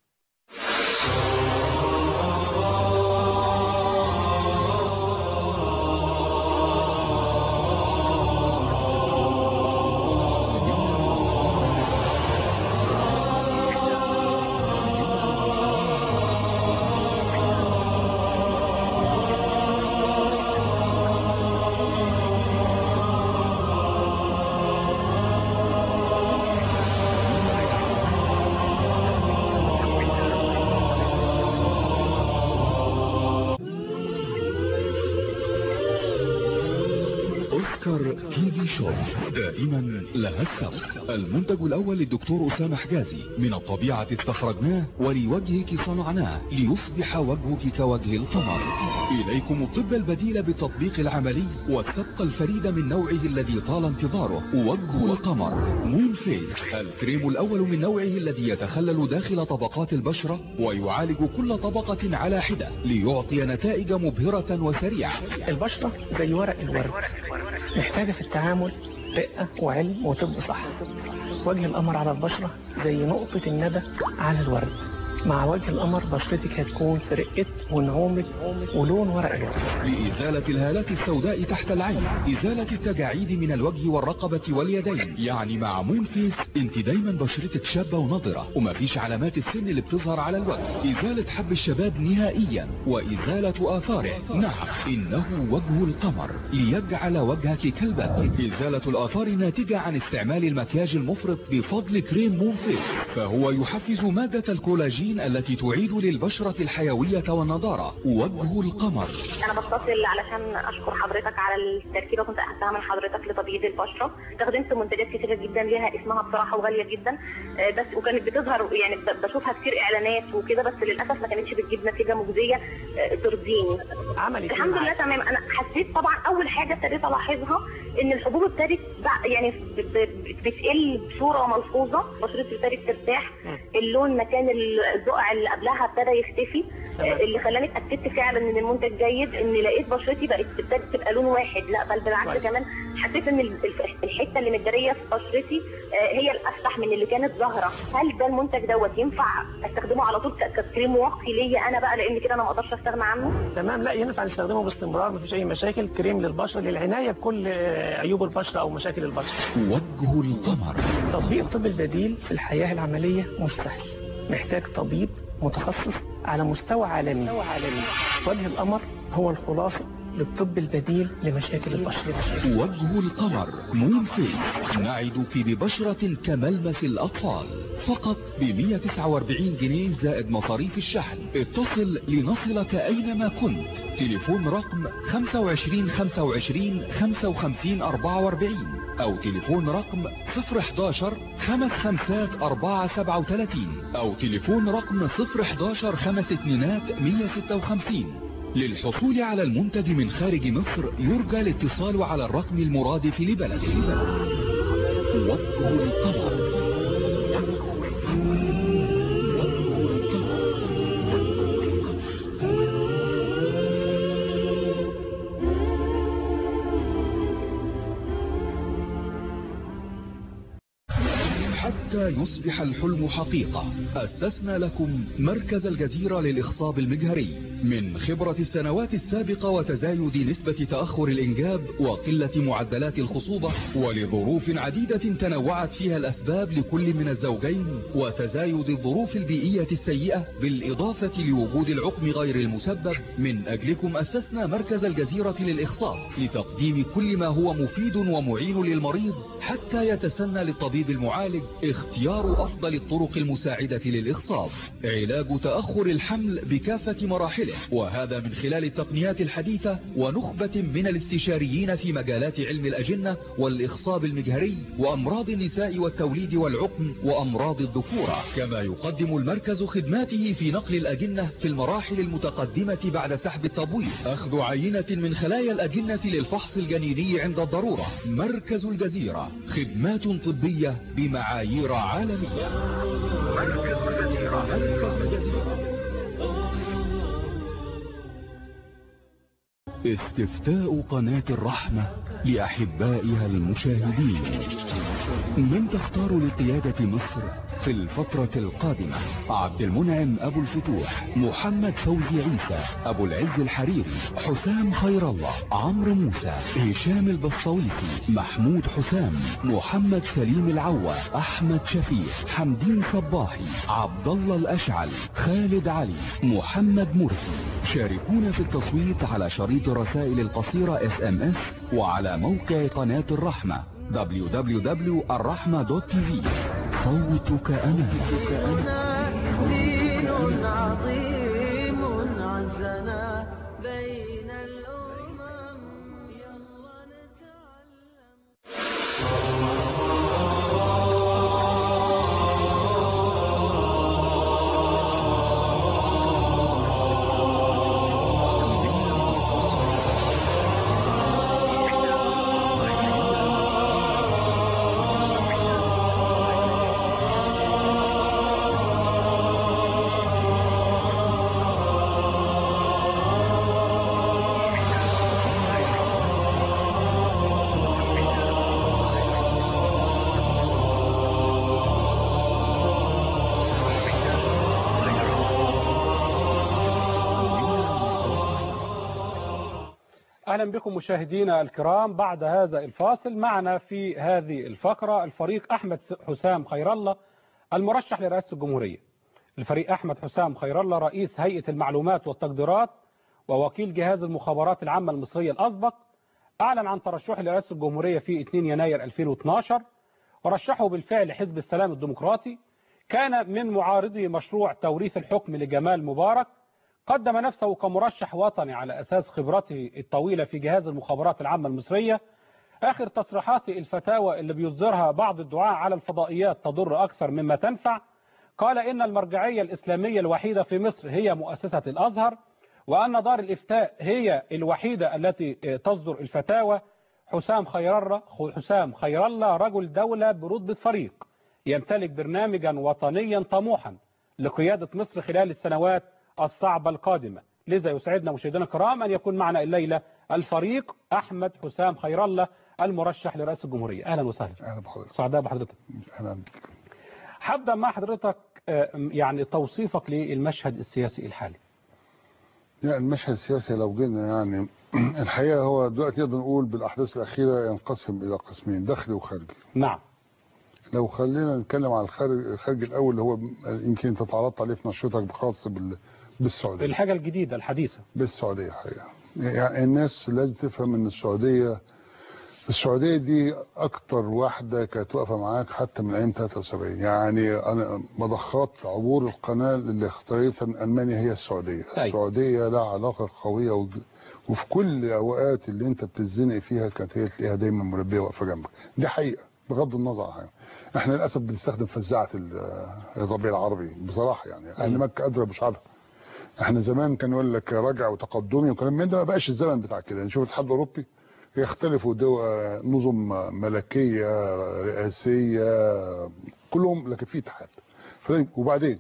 اوسكار تي في شو دائما لها السبب المنتج الاول للدكتور اسامه حجازي من الطبيعه استخرجناه ولوجهك صنعناه ليصبح وجهك كوجه القمر اليكم الطب البديل بالتطبيق العملي والسبق الفريد من نوعه الذي طال انتظاره وجه القمر مون فيس الكريم الاول من نوعه الذي يتخلل داخل طبقات البشره ويعالج كل طبقه على حده ليعطي نتائج مبهره وسريعه البشرة زي ورق الورد محتاجة في التعامل رقة وعلم وطب صح وجه القمر على البشرة زي نقطة الندى على الورد مع وجه القمر بشرتك هتكون في رقة ونعومة ولون ورق الورد لإزالة الهالات السوداء تحت العين إزالة التجاعيد من الوجه والرقبة واليدين يعني مع مون فيس انت دايما بشرتك شابة ونضرة ومفيش علامات السن اللي بتظهر على الوجه إزالة حب الشباب نهائيا وإزالة آثاره نعم إنه وجه القمر ليجعل وجهك كالبدر إزالة الآثار الناتجة عن استعمال المكياج المفرط بفضل كريم مون فيس فهو يحفز مادة الكولاجين التي تعيد للبشرة الحيوية والنضارة وجه القمر انا بتصل علشان اشكر حضرتك على التركيبه كنت اخدتها من حضرتك لتبييض البشره استخدمت منتجات كتيره جدا ليها اسمها بصراحه وغاليه جدا آه، بس وكانت بتظهر يعني ب- بشوفها كتير اعلانات وكده بس للاسف ما كانتش بتجيب نتيجه مجزيه آه، ترضيني عملت إيه الحمد لله معاك؟ تمام انا حسيت طبعا اول حاجه ابتديت الاحظها ان الحبوب ابتدت بع- يعني ب- ب- بتقل بصوره ملحوظه بشرتي ابتدت ترتاح اللون مكان البقع اللي قبلها ابتدى يختفي تمام. آه، اللي خلاني اتاكدت فعلا ان المنتج جيد ان لقيت بشرتي بقت ابتدت تبقى لون واحد لا بل بالعكس كويس. كمان حسيت ان ال- الف- الحته اللي متداريه في بشرتي آه، هي الافتح من اللي كانت ظاهره هل ده المنتج دوت ينفع استخدمه على طول ك- ككريم واقي ليا انا بقى لان كده انا ما اقدرش استغنى عنه تمام لا ينفع نستخدمه باستمرار مفيش اي مشاكل كريم للبشره للعنايه بكل آه، عيوب البشره او مشاكل البشره وجه القمر تطبيق الطب البديل في الحياه العمليه مش سهل محتاج طبيب متخصص على مستوى عالمي وجه القمر هو الخلاصه للطب البديل لمشاكل البشره وجه القمر مون فيس نعدك ببشرة كملمس الأطفال فقط ب 149 جنيه زائد مصاريف الشحن اتصل لنصلك أينما كنت تليفون رقم 25 25 55 44 أو تليفون رقم 011 خمس خمسات 4 37 أو تليفون رقم 011 خمس اتنينات 156 للحصول على المنتج من خارج مصر يرجى الاتصال على الرقم المرادف لبلده وجه القمر حتى يصبح الحلم حقيقة أسسنا لكم مركز الجزيرة للإخصاب المجهري من خبرة السنوات السابقة وتزايد نسبة تأخر الإنجاب وقلة معدلات الخصوبة ولظروف عديدة تنوعت فيها الأسباب لكل من الزوجين وتزايد الظروف البيئية السيئة بالإضافة لوجود العقم غير المسبب من أجلكم أسسنا مركز الجزيرة للإخصاب لتقديم كل ما هو مفيد ومعين للمريض حتى يتسنى للطبيب المعالج اختيار أفضل الطرق المساعدة للإخصاب علاج تأخر الحمل بكافة مراحله وهذا من خلال التقنيات الحديثة ونخبة من الاستشاريين في مجالات علم الأجنة والإخصاب المجهري وأمراض النساء والتوليد والعقم وأمراض الذكورة كما يقدم المركز خدماته في نقل الأجنة في المراحل المتقدمة بعد سحب التبويض أخذ عينة من خلايا الأجنة للفحص الجنيني عند الضرورة مركز الجزيرة خدمات طبية بمعايير عالمية مركز الجزيرة مركز الجزيرة استفتاء قناة الرحمة لأحبائها المشاهدين من تختار لقيادة مصر في الفترة القادمة عبد المنعم أبو الفتوح محمد فوزي عيسى أبو العز الحريري حسام خير الله عمرو موسى هشام البصويسي محمود حسام محمد سليم العوة أحمد شفيق حمدين صباحي عبد الله الأشعل خالد علي محمد مرسي شاركونا في التصويت على شريط الرسائل القصيرة اس ام اس وعلى موقع قناة الرحمة www.الرحمة.tv صوتك أمامك دين عظيم عزنا بين الأمم يلا نتعلم أهلا بكم مشاهدينا الكرام بعد هذا الفاصل معنا في هذه الفقرة الفريق أحمد حسام خير الله المرشح لرئاسة الجمهورية الفريق أحمد حسام خير الله رئيس هيئة المعلومات والتقديرات ووكيل جهاز المخابرات العامة المصرية الأسبق أعلن عن ترشحه لرئاسة الجمهورية في 2 يناير 2012 ورشحه بالفعل حزب السلام الديمقراطي كان من معارضي مشروع توريث الحكم لجمال مبارك قدم نفسه كمرشح وطني على أساس خبرته الطويلة في جهاز المخابرات العامة المصرية آخر تصريحات الفتاوى اللي بيصدرها بعض الدعاء على الفضائيات تضر أكثر مما تنفع قال إن المرجعية الإسلامية الوحيدة في مصر هي مؤسسة الأزهر وأن دار الإفتاء هي الوحيدة التي تصدر الفتاوى حسام خير الله حسام خير الله رجل دولة برتبة فريق يمتلك برنامجا وطنيا طموحا لقيادة مصر خلال السنوات الصعبة القادمة لذا يسعدنا مشاهدينا الكرام أن يكون معنا الليلة الفريق أحمد حسام خير الله المرشح لرئاسة الجمهورية أهلا وسهلا اهلا بحضرتك سعداء بحضرتك اهلا بك هبدأ مع حضرتك آه، يعني توصيفك للمشهد السياسي الحالي يعني المشهد السياسي لو جينا يعني الحقيقه هو دلوقتي نقدر نقول بالاحداث الاخيره ينقسم الى قسمين داخلي وخارجي نعم لو خلينا نتكلم على الخارج الخارج الاول اللي هو يمكن انت تعرضت عليه في نشرتك خاص بال بالسعوديه الحاجة الجديدة الحديثة بالسعوديه حقيقه يعني الناس لازم تفهم ان السعوديه السعوديه دي اكتر واحده كانت واقفه معاك حتى من ايام 73 يعني انا مضخات عبور القناه اللي اختارتها من المانيا هي السعوديه أي. السعوديه لها علاقه قويه وج- وفي كل الاوقات اللي انت بتزنق فيها كانت هي تلاقيها دايما مربيه واقفه جنبك دي حقيقه بغض النظر عن حاجه احنا للاسف بنستخدم فزاعه ال- الربيع العربي بصراحه يعني اهل مكه ادرى بشعرها احنا زمان كان يقول لك راجع وتقدمي وكلام من ده ما بقاش الزمن بتاع كده نشوف الاتحاد الاوروبي يختلفوا دول نظم ملكيه رئاسيه كلهم لكن في اتحاد فده- وبعدين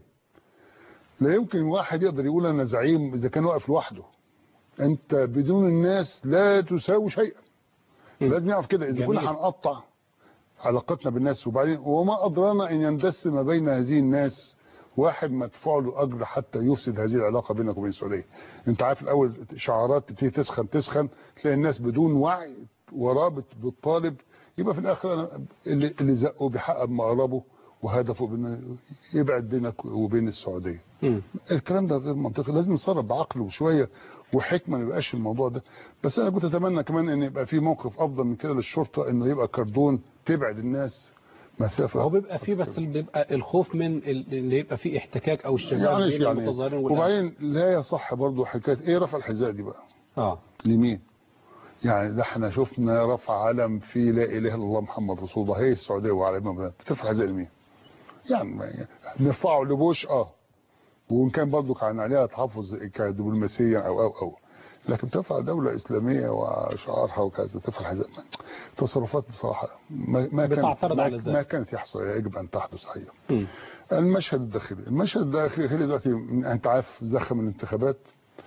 لا يمكن واحد يقدر يقول انا زعيم اذا كان واقف لوحده انت بدون الناس لا تساوي شيئا لازم نعرف كده اذا كنا جميل. هنقطع علاقتنا بالناس وبعدين وما ادرانا ان يندس ما بين هذه الناس واحد مدفوع له اجر حتى يفسد هذه العلاقه بينك وبين السعوديه انت عارف الاول شعارات تبتدي تسخن تسخن تلاقي الناس بدون وعي وراه بت- بالطالب يبقى في الاخر انا اللي, اللي زقه بيحقق مقربه وهدفه بانه يبعد بينك وبين السعوديه مم. الكلام ده غير منطقي لازم نتصرف بعقل وشويه وحكمه ما يبقاش الموضوع ده بس انا كنت اتمنى كمان ان يبقى في موقف افضل من كده للشرطه انه يبقى كردون تبعد الناس مسافه هو بيبقى فيه بس اللي بيبقى الخوف من ال- اللي يبقى فيه احتكاك او الشباب يعني بين يعني المتظاهرين والأهل. وبعدين لا يصح برضه حكايه ايه رفع الحذاء دي بقى اه لمين يعني ده احنا شفنا رفع علم في لا اله الا الله محمد رسول الله هي السعوديه وعلى امام بترفع الحذاء لمين يعني ما- نرفعه لبوش اه وان كان برضه كان عليها تحفظ كدبلوماسيا او او او لكن ترفع دولة إسلامية وشعارها وكذا ترفع الحذاء تصرفات بصراحة ما, ما كانت بتعترض ما, على ذلك. ما كانت يحصل يجب أن تحدث حقيقة مم. المشهد الداخلي المشهد الداخلي دلوقتي انت عارف زخم الانتخابات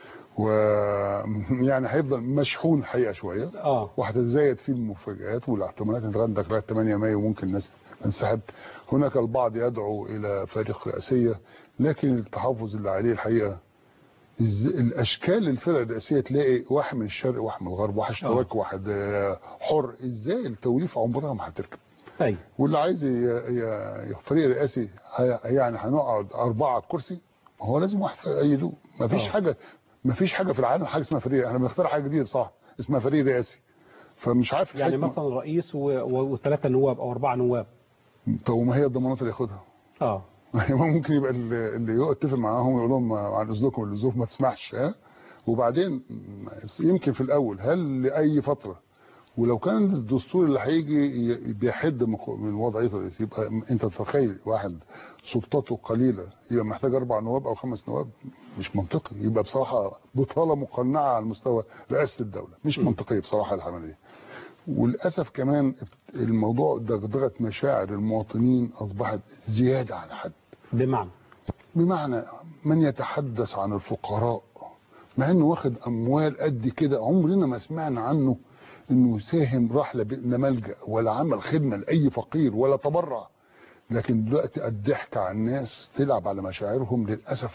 ويعني هيفضل مشحون حقيقه شويه اه وهتتزايد فيه المفاجآت والاحتمالات انت عندك لغايه 8 مايو ممكن الناس تنسحب هناك البعض يدعو الى فريق رئاسيه لكن التحفظ اللي عليه الحقيقه إز- الاشكال الفرق الرئاسيه تلاقي واحد من الشرق واحد من الغرب واحد اشتراك واحد آه، حر ازاي التوليفه عمرها ما هتركب ايوه واللي عايز ي- ي- ي- فريق رئاسي هي- يعني هنقعد أربعة على الكرسي ما هو لازم واحد يأيدوه ما فيش آه. حاجة ما فيش حاجة في العالم حاجة اسمها فريق احنا بنختار حاجة جديدة صح اسمها فريق رئاسي فمش عارف يعني الحكمة. مثلا رئيس و- و- وثلاثه نواب او اربعه نواب طب وما هي الضمانات اللي ياخدها اه ممكن يبقى اللي اللي يتفق معاهم يقول لهم عن اذنكم الظروف ما تسمحش ها وبعدين يمكن في الاول هل لاي فتره ولو كان الدستور اللي هيجي ي- بيحد من خ- من وضعيه الرئيس يبقى انت تتخيل واحد سلطته قليله يبقى محتاج اربع نواب او خمس نواب مش منطقي يبقى بصراحه بطاله مقنعه على مستوى رئاسه الدوله مش منطقيه بصراحه العمليه وللاسف كمان الموضوع دغدغه مشاعر المواطنين اصبحت زياده عن حد بمعنى بمعنى من يتحدث عن الفقراء مع انه واخد اموال قد كده عمرنا ما سمعنا عنه انه ساهم راح لبئنا ملجا ولا عمل خدمه لاي فقير ولا تبرع لكن دلوقتي الضحك على الناس تلعب على مشاعرهم للاسف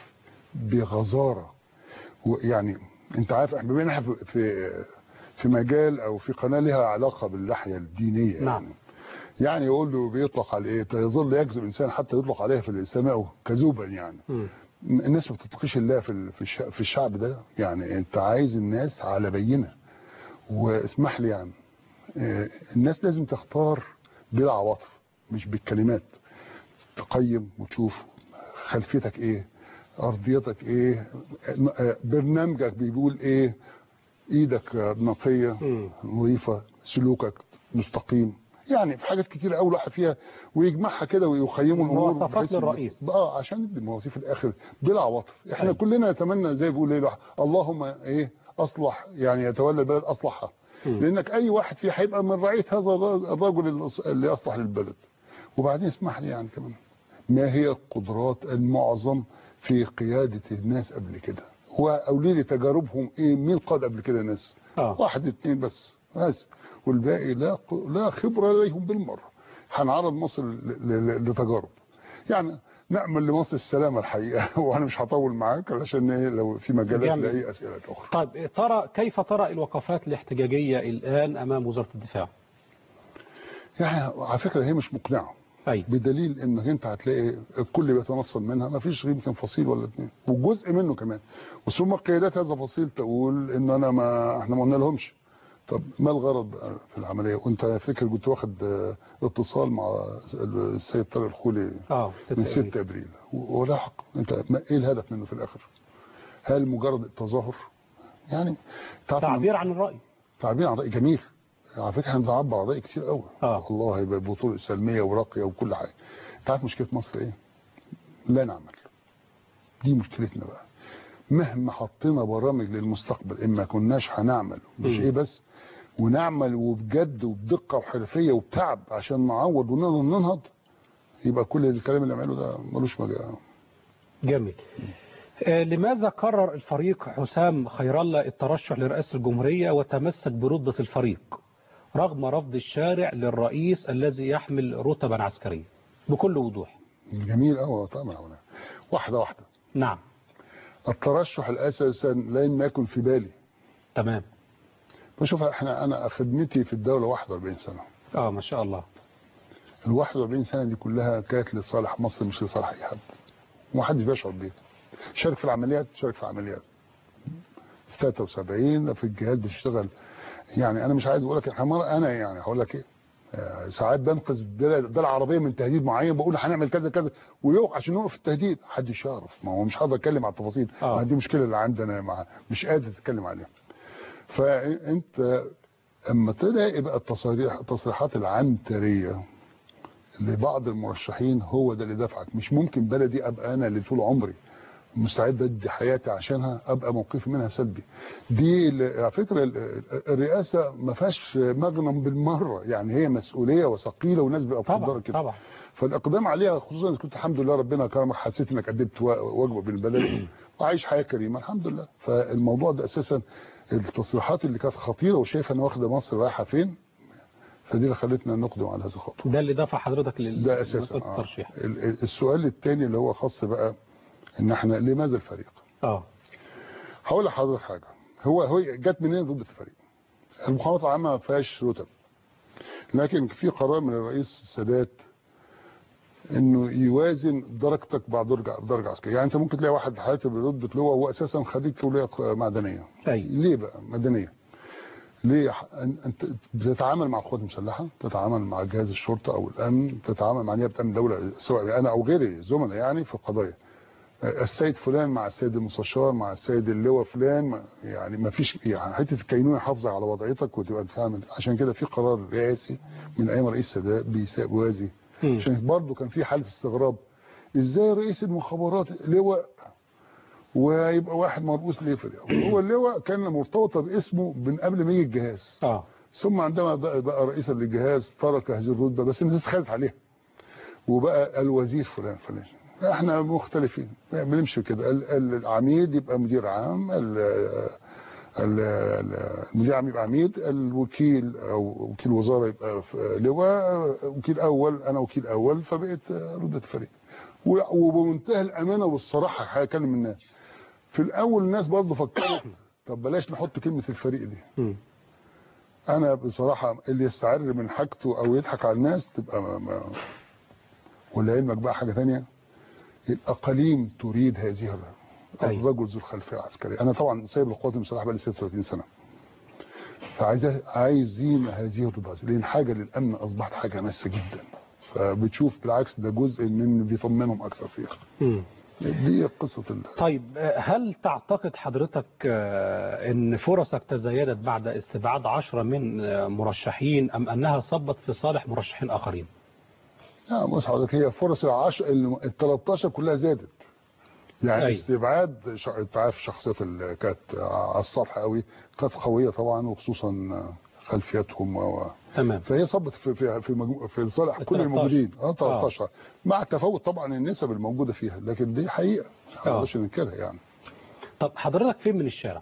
بغزاره ويعني انت عارف احنا بما إن احنا في- في في مجال او في قناه لها علاقه بالناحيه الدينيه نعم. يعني يعني يقول له بيطلق على ايه يظل يكذب انسان حتى يطلق عليه في الاسلام كذوبا يعني مم. الناس ما بتتقيش الله في ال- في الش- في الشعب ده يعني انت عايز الناس على بينه واسمح لي يعني آه، الناس لازم تختار بلا عواطف مش بالكلمات تقيم وتشوف خلفيتك ايه ارضيتك ايه آه، برنامجك بيقول ايه ايدك آه، نقيه مم. نظيفه سلوكك مستقيم يعني في حاجات كتير قوي الواحد فيها ويجمعها كده ويقيموا الامور مواصفات بحيث إن- للرئيس. اه عشان ندي المواصيف في الاخر بلا عواطف احنا أيوة. كلنا نتمنى زي بيقول ايه الواحد، اللهم ايه اصلح يعني يتولى البلد اصلحها مم. لانك اي واحد فيه هيبقى من رعيه هذا الر- الرجل اللي أص- اللي اصلح للبلد وبعدين اسمح لي يعني كمان ما هي القدرات المعظم في قياده الناس قبل كده وقولي لي تجاربهم ايه مين قاد قبل كده ناس اه واحد اتنين بس بس والباقي لا ق- لا خبره لديهم بالمره هنعرض مصر ل- ل- لتجارب يعني نعمل لمصر السلامه الحقيقه وانا مش هطول معاك علشان إيه لو في مجالات جميل. لاي اسئله اخرى طيب ترى كيف ترى الوقفات الاحتجاجيه الان امام وزاره الدفاع يعني على فكره هي مش مقنعه اي بدليل انك انت هتلاقي الكل بيتنصل منها ما فيش غير يمكن فصيل ولا اتنين وجزء منه كمان وثم قيادات هذا الفصيل تقول ان انا ما احنا ما قلنا لهمش طب ما الغرض بقى في العمليه وانت فاكر كنت واخد اه، اتصال مع السيد طارق الخولي اه من 6 6 ابريل و- ولا حق انت ما ايه الهدف منه في الاخر هل مجرد التظاهر يعني تعرف إن- تعبير عن الراي تعبير عن رأي جميل على فكره احنا بنعبر عن رأي كتير قوي آه. والله يبقى بطرق سلميه وراقيه وكل حاجه انت عارف مشكله مصر ايه لا نعمل دي مشكلتنا بقى مهما حطينا برامج للمستقبل اما كناش هنعمل مش مم. ايه بس ونعمل وبجد وبدقه وحرفيه وبتعب عشان نعوض ونقدر ننهض يبقى كل الكلام اللي عمله ده ملوش مجال جميل آه، لماذا قرر الفريق حسام خير الله الترشح لرئاسة الجمهورية وتمسك برتبة الفريق رغم رفض الشارع للرئيس الذي يحمل رتبا عسكرية بكل وضوح جميل قوي طبعا واحده واحده نعم الترشح الاساسا لن يكن في بالي تمام فشوف احنا انا خدمتي في الدوله 41 سنه اه ما شاء الله ال 41 سنه دي كلها كانت لصالح مصر مش لصالح اي حد ومحدش بيشعر بيها شارك في العمليات شارك في العمليات في 73 في الجهاز بتشتغل يعني انا مش عايز اقول لك احنا مرة انا يعني هقول لك ايه آه، ساعات بنقذ بلاد الدولة العربيه من تهديد معين بقول هنعمل كذا كذا ويقف عشان نوقف التهديد محدش يعرف ما هو مش هقدر اتكلم على التفاصيل آه. ما دي مشكله اللي عندنا مع مش قادر اتكلم عليها فانت اما تلاقي بقى التصاريح التصريحات العنتريه لبعض المرشحين هو ده اللي دفعك مش ممكن بلدي ابقى انا اللي طول عمري مستعد ادي حياتي عشانها ابقى موقفي منها سلبي دي ال- على فكره ال- ال- الرئاسه ما فيهاش مغنم بالمره يعني هي مسؤوليه وثقيله وناس بقى طبعا بتقدر كده طبعا فالاقدام عليها خصوصا إذا كنت الحمد لله ربنا كرمك حسيت انك قدمت و- واجبه بالبلد وعايش حياه كريمه الحمد لله فالموضوع ده اساسا التصريحات اللي كانت خطيره وشايفه ان واخده مصر رايحه فين فدي اللي خلتنا نقدم على هذه الخطوه ده اللي دفع حضرتك لل ده اساسا لمسألة آه. الترشيح ال- ال- السؤال الثاني اللي هو خاص بقى ان احنا لماذا الفريق اه هقول لحضرتك حاجه هو هو جت منين رتبه الفريق المخابرات العامه ما فيهاش رتب لكن في قرار من الرئيس السادات انه يوازن درجتك بعد درجه درجه عسكريه يعني انت ممكن تلاقي واحد حياته برتبه لواء هو اساسا خريج كليه معدنيه أيوة. ليه بقى مدنيه ليه ح- أن- انت بتتعامل مع القوات المسلحه تتعامل مع جهاز الشرطه او الامن تتعامل مع نيابه امن دوله سواء انا او غيري زملاء يعني في قضايا السيد فلان مع السيد المستشار مع السيد اللواء فلان ما- يعني ما فيش يعني حته الكينونه حافظه على وضعيتك وتبقى بتعمل عشان كده في قرار رئاسي من ايام رئيس السادات بيسا- بيوازي مم. عشان برضه كان في حاله استغراب ازاي رئيس المخابرات لواء ويبقى واحد مرؤوس ليه فريق هو اللواء كان مرتبطه باسمه من قبل ما يجي الجهاز اه ثم عندما بقى, بقى رئيسا للجهاز ترك هذه الرتبه بس الناس خدت عليها وبقى الوزير فلان فلان احنا مختلفين بنمشي كده ال- ال- العميد يبقى مدير عام ال- ال- ال- المدير العام يبقى عميد الوكيل او وكيل وزاره يبقى في لواء وكيل اول انا وكيل اول فبقيت رتبه فريق و- وبمنتهى الامانه والصراحه هكلم الناس في الاول الناس برضه فكرت طب بلاش نحط كلمه الفريق دي مم. انا بصراحه اللي يستعر من حاجته او يضحك على الناس تبقى ما ما ولعلمك بقى حاجه ثانيه الاقاليم تريد هذه الر- أيوة. الرجل ذو الخلفيه العسكريه انا طبعا سايب القوات المسلحه بقالي 36 سنه فعايز عايزين هذه الرتبه لان حاجه للامن اصبحت حاجه ماسه جدا فبتشوف بالعكس ده جزء من بيطمنهم اكثر فيها مم. دي قصه ال... طيب آه، هل تعتقد حضرتك آه، ان فرصك تزايدت بعد استبعاد عشرة من آه، مرشحين ام انها صبت في صالح مرشحين اخرين لا بص حضرتك هي فرص العشر ال 13 كلها زادت يعني أيوة. استبعاد ش- انت عارف الشخصيات اللي كانت على السطح قوي كانت قويه طبعا وخصوصا خلفياتهم و... تمام فهي صبت في في في, مجمو... في صالح كل 13. الموجودين اه 13 مع تفاوت طبعا النسب الموجوده فيها لكن دي حقيقه ما آه. نقدرش ننكرها يعني طب حضرتك فين من الشارع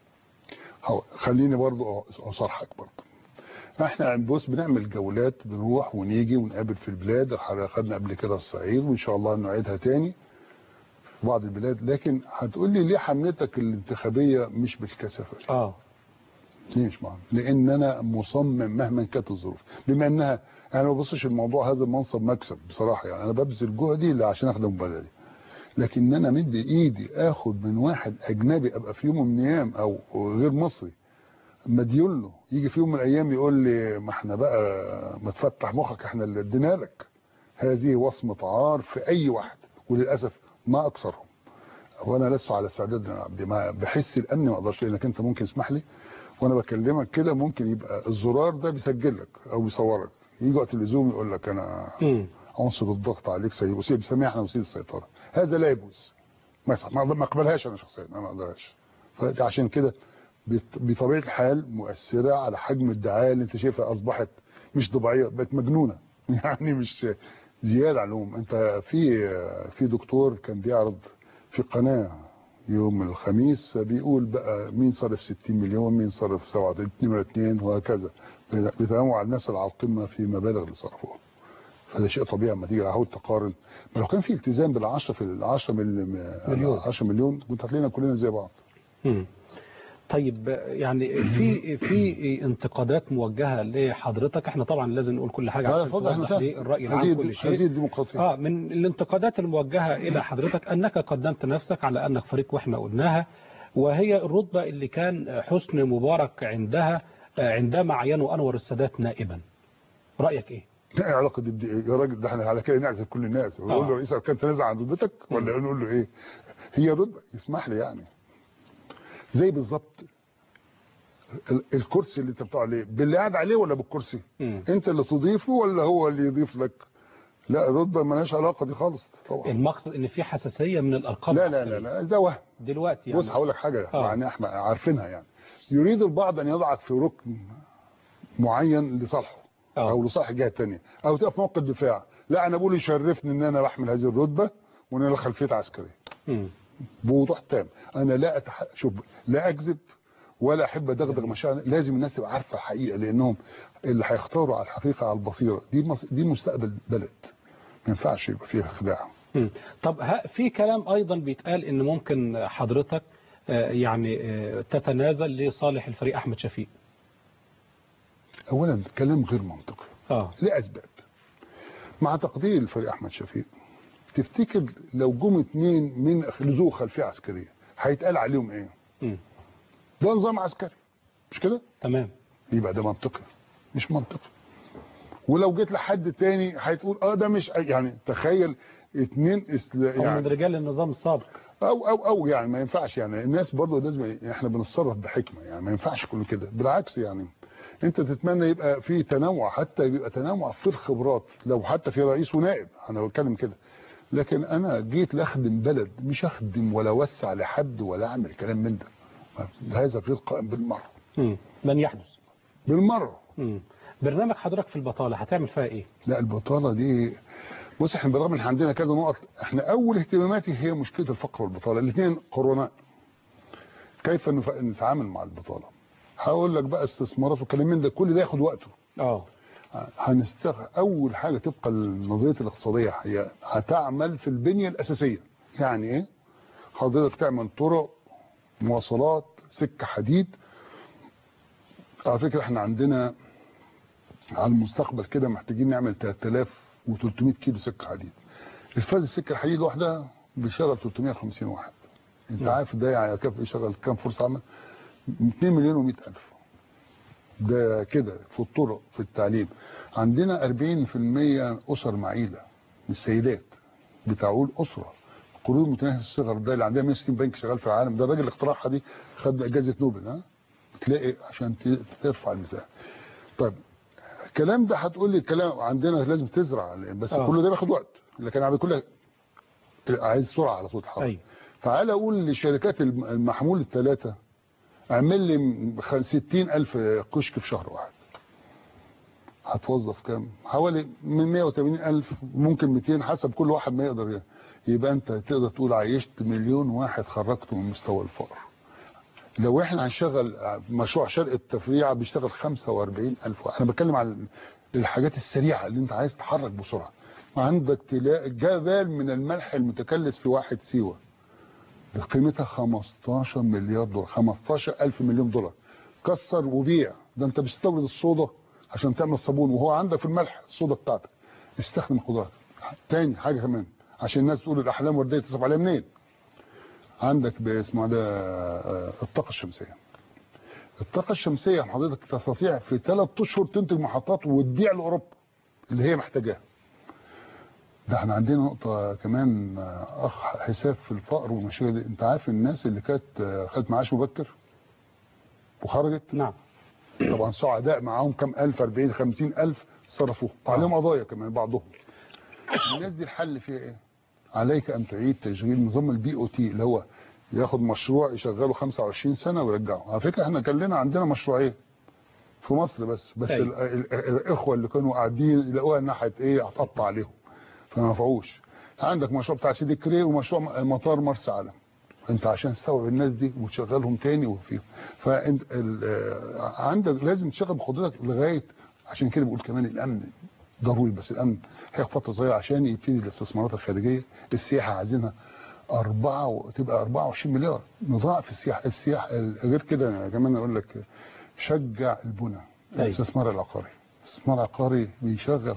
هو خليني برضو أ- اصارحك برضو احنا بص بنعمل جولات بنروح ونيجي ونقابل في البلاد احنا خدنا قبل كده الصعيد وان شاء الله نعيدها تاني في بعض البلاد لكن هتقول لي ليه حملتك الانتخابيه مش بالكثافه دي؟ اه ليه مش معاهم؟ لان انا مصمم مهما كانت الظروف بما انها انا ما ببصش الموضوع هذا المنصب مكسب بصراحه يعني انا ببذل جهدي اللي عشان اخدم بلدي لكن انا مدي ايدي اخد من واحد اجنبي ابقى في يوم من الايام او غير مصري مديون له يجي في يوم من الايام يقول لي ما احنا بقى ما تفتح مخك احنا اللي ادينا لك هذه وصمه عار في اي واحد وللاسف ما اكثرهم وانا لست على استعداد ان أعبد. ما بحس الامن ما اقدرش لانك انت ممكن اسمح لي وانا بكلمك كده ممكن يبقى الزرار ده بيسجل لك او بيصورك يجي وقت اللزوم يقول لك انا مم. عنصر الضغط عليك سيء وسيء بنسميها احنا وسيله السيطره هذا لا يجوز مثلا ما ما اقبلهاش انا شخصيا انا ما اقدرهاش فعشان كده بط- بطبيعه الحال مؤثره على حجم الدعايه اللي انت شايفها اصبحت مش طبيعيه بقت مجنونه يعني مش زياده على اللزوم انت في في دكتور كان بيعرض في قناه يوم الخميس بيقول بقى مين صرف 60 مليون مين صرف 2 ولا 2 وهكذا بيتنوع على الناس اللي على القمه في مبالغ اللي صرفوها هذا شيء طبيعي لما تيجي عاوز تقارن ما لو كان في التزام بال 10 في ال 10 مليون. 10 مليون كنت هتلاقينا كلنا زي بعض مم. طيب يعني في في انتقادات موجهه لحضرتك احنا طبعا لازم نقول كل حاجه لا، عشان اتفضل، احنا توضح سهل. ليه الراي هذه العام كل شيء هذه الديمقراطيه اه من الانتقادات الموجهه الى حضرتك انك قدمت نفسك على انك فريق واحنا قلناها وهي الرتبه اللي كان حسني مبارك عندها آه، عندما عينوا انور السادات نائبا رايك ايه؟ ايه علاقه دي بدي ايه يا راجل ده احنا على كده نعزل كل الناس نقول له رئيس اركان تنازع عن رتبتك ولا نقول له ايه هي رتبه يسمح لي يعني زي بالظبط ال- الكرسي اللي انت بتقعد عليه باللي قاعد عليه ولا بالكرسي مم. انت اللي تضيفه ولا هو اللي يضيف لك لا الرتبه مالهاش علاقه دي خالص طبعا المقصد ان في حساسيه من الارقام لا لا لا لا ده وهم دلوقتي يعني بص هقول لك حاجه آه. يعني احنا عارفينها يعني يريد البعض ان يضعك في ركن معين لصالحه آه. او لصالح الجهه الثانيه او تبقى في موقف دفاع لا انا بقول يشرفني ان انا بحمل هذه الرتبه وان انا خلفيه عسكريه مم. بوضوح تام انا لا أتح... شوف لا اكذب ولا احب ادغدغ مشاعر لازم الناس تبقى عارفه الحقيقه لانهم اللي هيختاروا على الحقيقه على البصيره دي مص... دي مستقبل بلد ما ينفعش يبقى فيها خداع مم. طب ها- في كلام ايضا بيتقال ان ممكن حضرتك آه، يعني آه، تتنازل لصالح الفريق احمد شفيق اولا كلام غير منطقي اه لاسباب مع تقدير الفريق احمد شفيق تفتكر لو جم اتنين من ذو خلفيه عسكريه هيتقال عليهم ايه؟ مم. ده نظام عسكري مش كده؟ تمام يبقى ده منطقي مش منطقي ولو جيت لحد تاني هتقول اه ده مش يعني تخيل اتنين اسلا او من يعني رجال النظام السابق او او او يعني ما ينفعش يعني الناس برضه لازم احنا بنتصرف بحكمه يعني ما ينفعش كله كده بالعكس يعني انت تتمنى يبقى في تنوع حتى يبقى تنوع في الخبرات لو حتى في رئيس ونائب انا بتكلم كده لكن انا جيت لاخدم بلد مش اخدم ولا اوسع لحد ولا اعمل كلام من ده هذا غير قائم بالمره مم. لن يحدث بالمره مم. برنامج حضرتك في البطاله هتعمل فيها ايه؟ لا البطاله دي بص احنا بالرغم ان احنا عندنا كذا نقط احنا اول اهتماماتي هي مشكله الفقر والبطاله الاثنين قرناء كيف نف- نتعامل مع البطاله هقول لك بقى استثمارات وكلام من ده كل ده ياخد وقته اه هنستغ اول حاجه تبقى النظريه الاقتصاديه هي هتعمل في البنيه الاساسيه يعني ايه حضرتك تعمل طرق مواصلات سكه حديد على فكره احنا عندنا على المستقبل كده محتاجين نعمل 3300 كيلو سكه حديد الفرد السكه الحديد لوحدها بيشغل 350 واحد انت عارف ده يعني كيف يشغل كام فرصه عمل 2 مليون و100 الف ده كده في الطرق في التعليم عندنا 40% اسر معيله من السيدات بتعول اسره قروض متناهيه الصغر ده اللي عندنا 160 بنك شغال في العالم ده الراجل اللي اخترعها دي خد جائزه نوبل ها تلاقي عشان ت- ترفع المساحه طيب الكلام ده هتقول لي الكلام عندنا لازم تزرع بس آه. كل ده بياخد وقت لكن على كل عايز سرعه على طول الحركه ايوه تعال اقول لشركات الم- المحمول الثلاثه اعمل لي 60000 كشك في شهر واحد هتوظف كام حوالي من 180000 ممكن 200 حسب كل واحد ما يقدر ي- يبقى انت تقدر تقول عيشت مليون واحد خرجته من مستوى الفقر لو احنا هنشغل مشروع شرق التفريع بيشتغل 45000 واحد. انا بتكلم عن الحاجات السريعه اللي انت عايز تحرك بسرعه عندك تلاقي جبال من الملح المتكلس في واحد سيوه قيمتها 15 مليار دولار 15 ألف مليون دولار كسر وبيع ده انت بتستورد الصودا عشان تعمل صابون وهو عندك في الملح الصودا بتاعتك استخدم القدرات تاني حاجه كمان عشان الناس تقول الاحلام ورديه تصرف عليها منين عندك اسمه ده آه، الطاقه الشمسيه الطاقه الشمسيه حضرتك تستطيع في ثلاث اشهر تنتج محطات وتبيع لاوروبا اللي هي محتاجاها ده احنا عندنا نقطة كمان آه، أخ حساب في الفقر والمشاكل دي انت عارف الناس اللي كانت آه، خدت معاش مبكر وخرجت نعم طبعا سعداء معاهم كام ألف 40 50 ألف صرفوا عليهم قضايا كمان بعضهم الناس دي الحل فيها ايه عليك ان تعيد تشغيل نظام البي او تي اللي هو ياخد مشروع يشغله 25 سنة ويرجعه على فكرة احنا كان لنا عندنا مشروعين في مصر بس بس أيوة. ال- ال- الاخوة اللي كانوا قاعدين يلاقوها ناحية ايه هتقطع عليهم فما نفعوش عندك مشروع بتاع سيدي كري ومشروع م- مطار مرسى علم انت عشان تستوعب الناس دي وتشغلهم تاني وفي فانت ال- آه، عندك لازم تشغل بقدرتك لغايه عشان كده بقول كمان الامن ضروري بس الامن هياخد فتره صغيره عشان يبتدي الاستثمارات الخارجيه السياحه عايزينها أربعة و- تبقى 24 مليار نضاعف السياحه السياحه غير كده أنا كمان اقول لك شجع البنى أيوة. الاستثمار العقاري الاستثمار العقاري بيشغل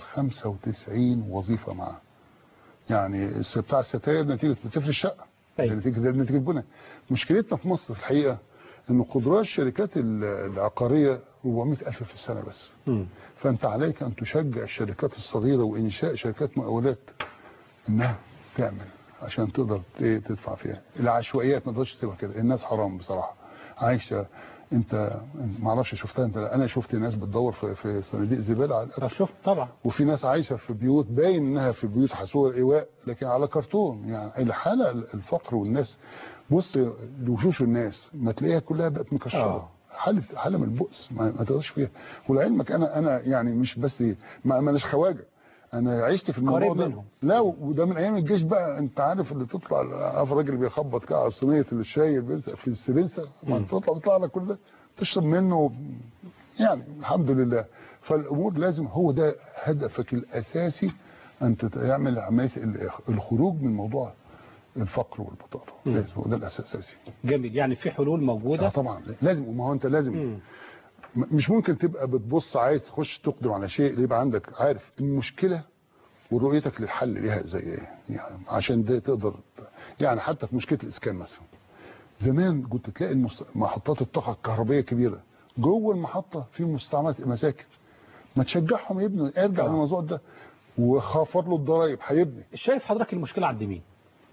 95 وظيفه معاه يعني الس- بتاع الستاير نتيجه بتفرش الشقه أيوة. ده نتيجه ده نتيجه بنى مشكلتنا في مصر في الحقيقه ان قدرات الشركات ال- العقاريه 400 الف في السنه بس مم. فانت عليك ان تشجع الشركات الصغيره وانشاء شركات مقاولات انها تعمل عشان تقدر ت- تدفع فيها العشوائيات ما تقدرش تسيبها كده الناس حرام بصراحه عايشه انت ما اعرفش شفتها انت لا، انا شفت ناس بتدور في, في صناديق زباله على الأكل. شفت طبعا وفي ناس عايشه في بيوت باين انها في بيوت حصول ايواء لكن على كرتون يعني الحاله الفقر والناس بص لوشوش الناس ما تلاقيها كلها بقت مكشره آه. حاله حاله من البؤس ما, ما تقدرش فيها ولعلمك انا انا يعني مش بس ما ماناش خواجه انا عشت في الموضوع قريب ده منهم. لا وده من ايام الجيش بقى انت عارف اللي تطلع عارف الراجل اللي بيخبط كده على صينيه الشاي اللي بيلزق في السبنسه ما مم. تطلع بيطلع لك كل ده تشرب منه يعني الحمد لله فالامور لازم هو ده هدفك الاساسي ان تعمل عمليه ال- الخروج من موضوع الفقر والبطاله مم. لازم هو ده الاساسي جميل يعني في حلول اه موجودة طبعا لازم ما هو انت لازم مم. م- مش ممكن تبقى بتبص عايز تخش تقدم على شيء يبقى عندك عارف المشكله ورؤيتك للحل ليها زي ايه يعني عشان ده تقدر يعني حتى في مشكله الاسكان مثلا زمان كنت تلاقي المس- محطات الطاقه الكهربائيه كبيره جوه المحطه في مستعمرات مساكن ما تشجعهم يبنوا ارجع آه. للموضوع ده وخافض له الضرايب هيبني شايف حضرتك المشكلة عند مين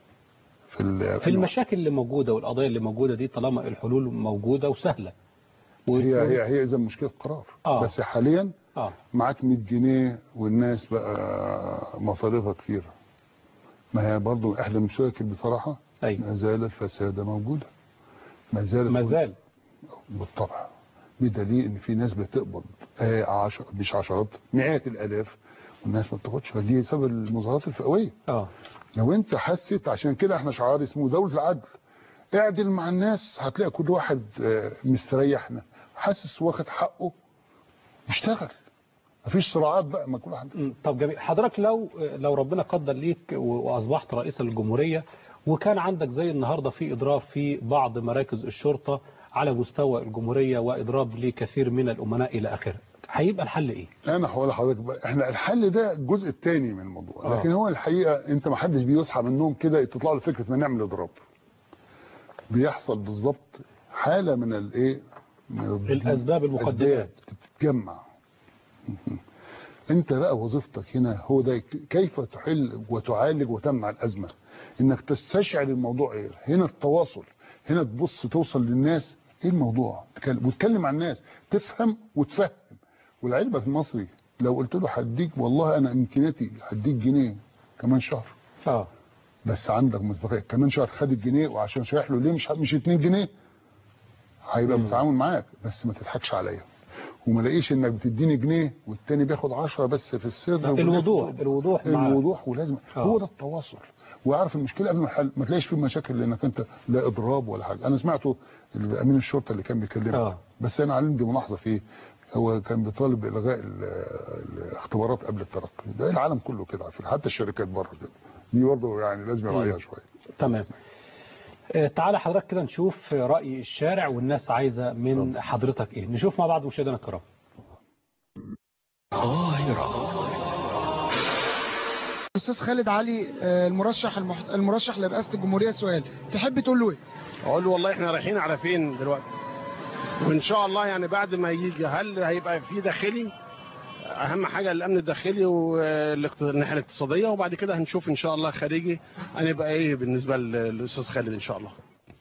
في ال- في المشاكل اللي موجودة والقضايا اللي موجودة دي طالما الحلول موجودة وسهلة هي هي هي اذا مشكله قرار آه. بس حاليا اه معاك 100 جنيه والناس بقى مصاريفها كتير ما هي برضو احدى المشاكل بصراحه أيوة. ما زال الفساد موجوده ما زال ما زال بالطبع بدليل ان في ناس بتقبض آه عشر مش عشرات مئات الالاف والناس ما بتاخدش فدي سبب المظاهرات الفئويه اه لو انت حسيت عشان كده احنا شعار اسمه دوله العدل اعدل مع الناس هتلاقي كل واحد آه، مستريح حاسس واخد حقه يشتغل مفيش صراعات بقى ما كل واحد مم. طب جميل حضرتك لو لو ربنا قدر ليك و- واصبحت رئيس الجمهوريه وكان عندك زي النهارده في اضراب في بعض مراكز الشرطه على مستوى الجمهوريه واضراب لكثير من الامناء الى اخره هيبقى الحل ايه؟ انا هقول لحضرتك بقى احنا الحل ده الجزء الثاني من الموضوع آه. لكن هو الحقيقه انت ما حدش بيصحى من النوم كده تطلع له فكره ان نعمل اضراب بيحصل بالظبط حاله من الايه من الأسباب المقدمات. أسباب بتتجمع انت بقى وظيفتك هنا هو ده كيف تحل وتعالج وتمنع الازمه انك تستشعر الموضوع ايه هنا التواصل هنا تبص توصل للناس ايه الموضوع تكلم وتكلم مع الناس تفهم وتفهم والعلبه في المصري لو قلت له هديك والله انا امكانياتي هديك جنيه كمان شهر اه بس عندك مصداقيه كمان شهر خد الجنيه وعشان شايح له ليه مش مش 2 جنيه هيبقى متعاون معاك بس ما تضحكش عليا وما لاقيش انك بتديني جنيه والتاني بياخد 10 بس في السر الوضوح الوضوح مع الوضوح ولازم آه. هو ده التواصل ويعرف المشكله قبل ما يحل ما تلاقيش فيه مشاكل لانك انت لا اضراب ولا حاجه انا سمعته امين الشرطه اللي كان بيكلمك آه. بس انا عندي ملاحظه فيه هو كان بيطالب بالغاء ال- الاختبارات قبل الترقي ده العالم كله كده عارفين حتى الشركات بره كده دي برضه يعني لازم يراعيها شويه تمام آه، تعالى حضرتك كده نشوف رأي الشارع والناس عايزة من حضرتك ايه نشوف مع بعض مشاهدينا الكرام استاذ خالد علي آه، المرشح المح... المرشح لرئاسه الجمهوريه سؤال تحب تقول له ايه اقول له والله احنا رايحين على فين دلوقتي وان شاء الله يعني بعد ما يجي هل هيبقى في داخلي اهم حاجه الامن الداخلي والناحيه الاقتصاديه وبعد كده هنشوف ان شاء الله خارجي هنبقى ايه بالنسبه للاستاذ خالد ان شاء الله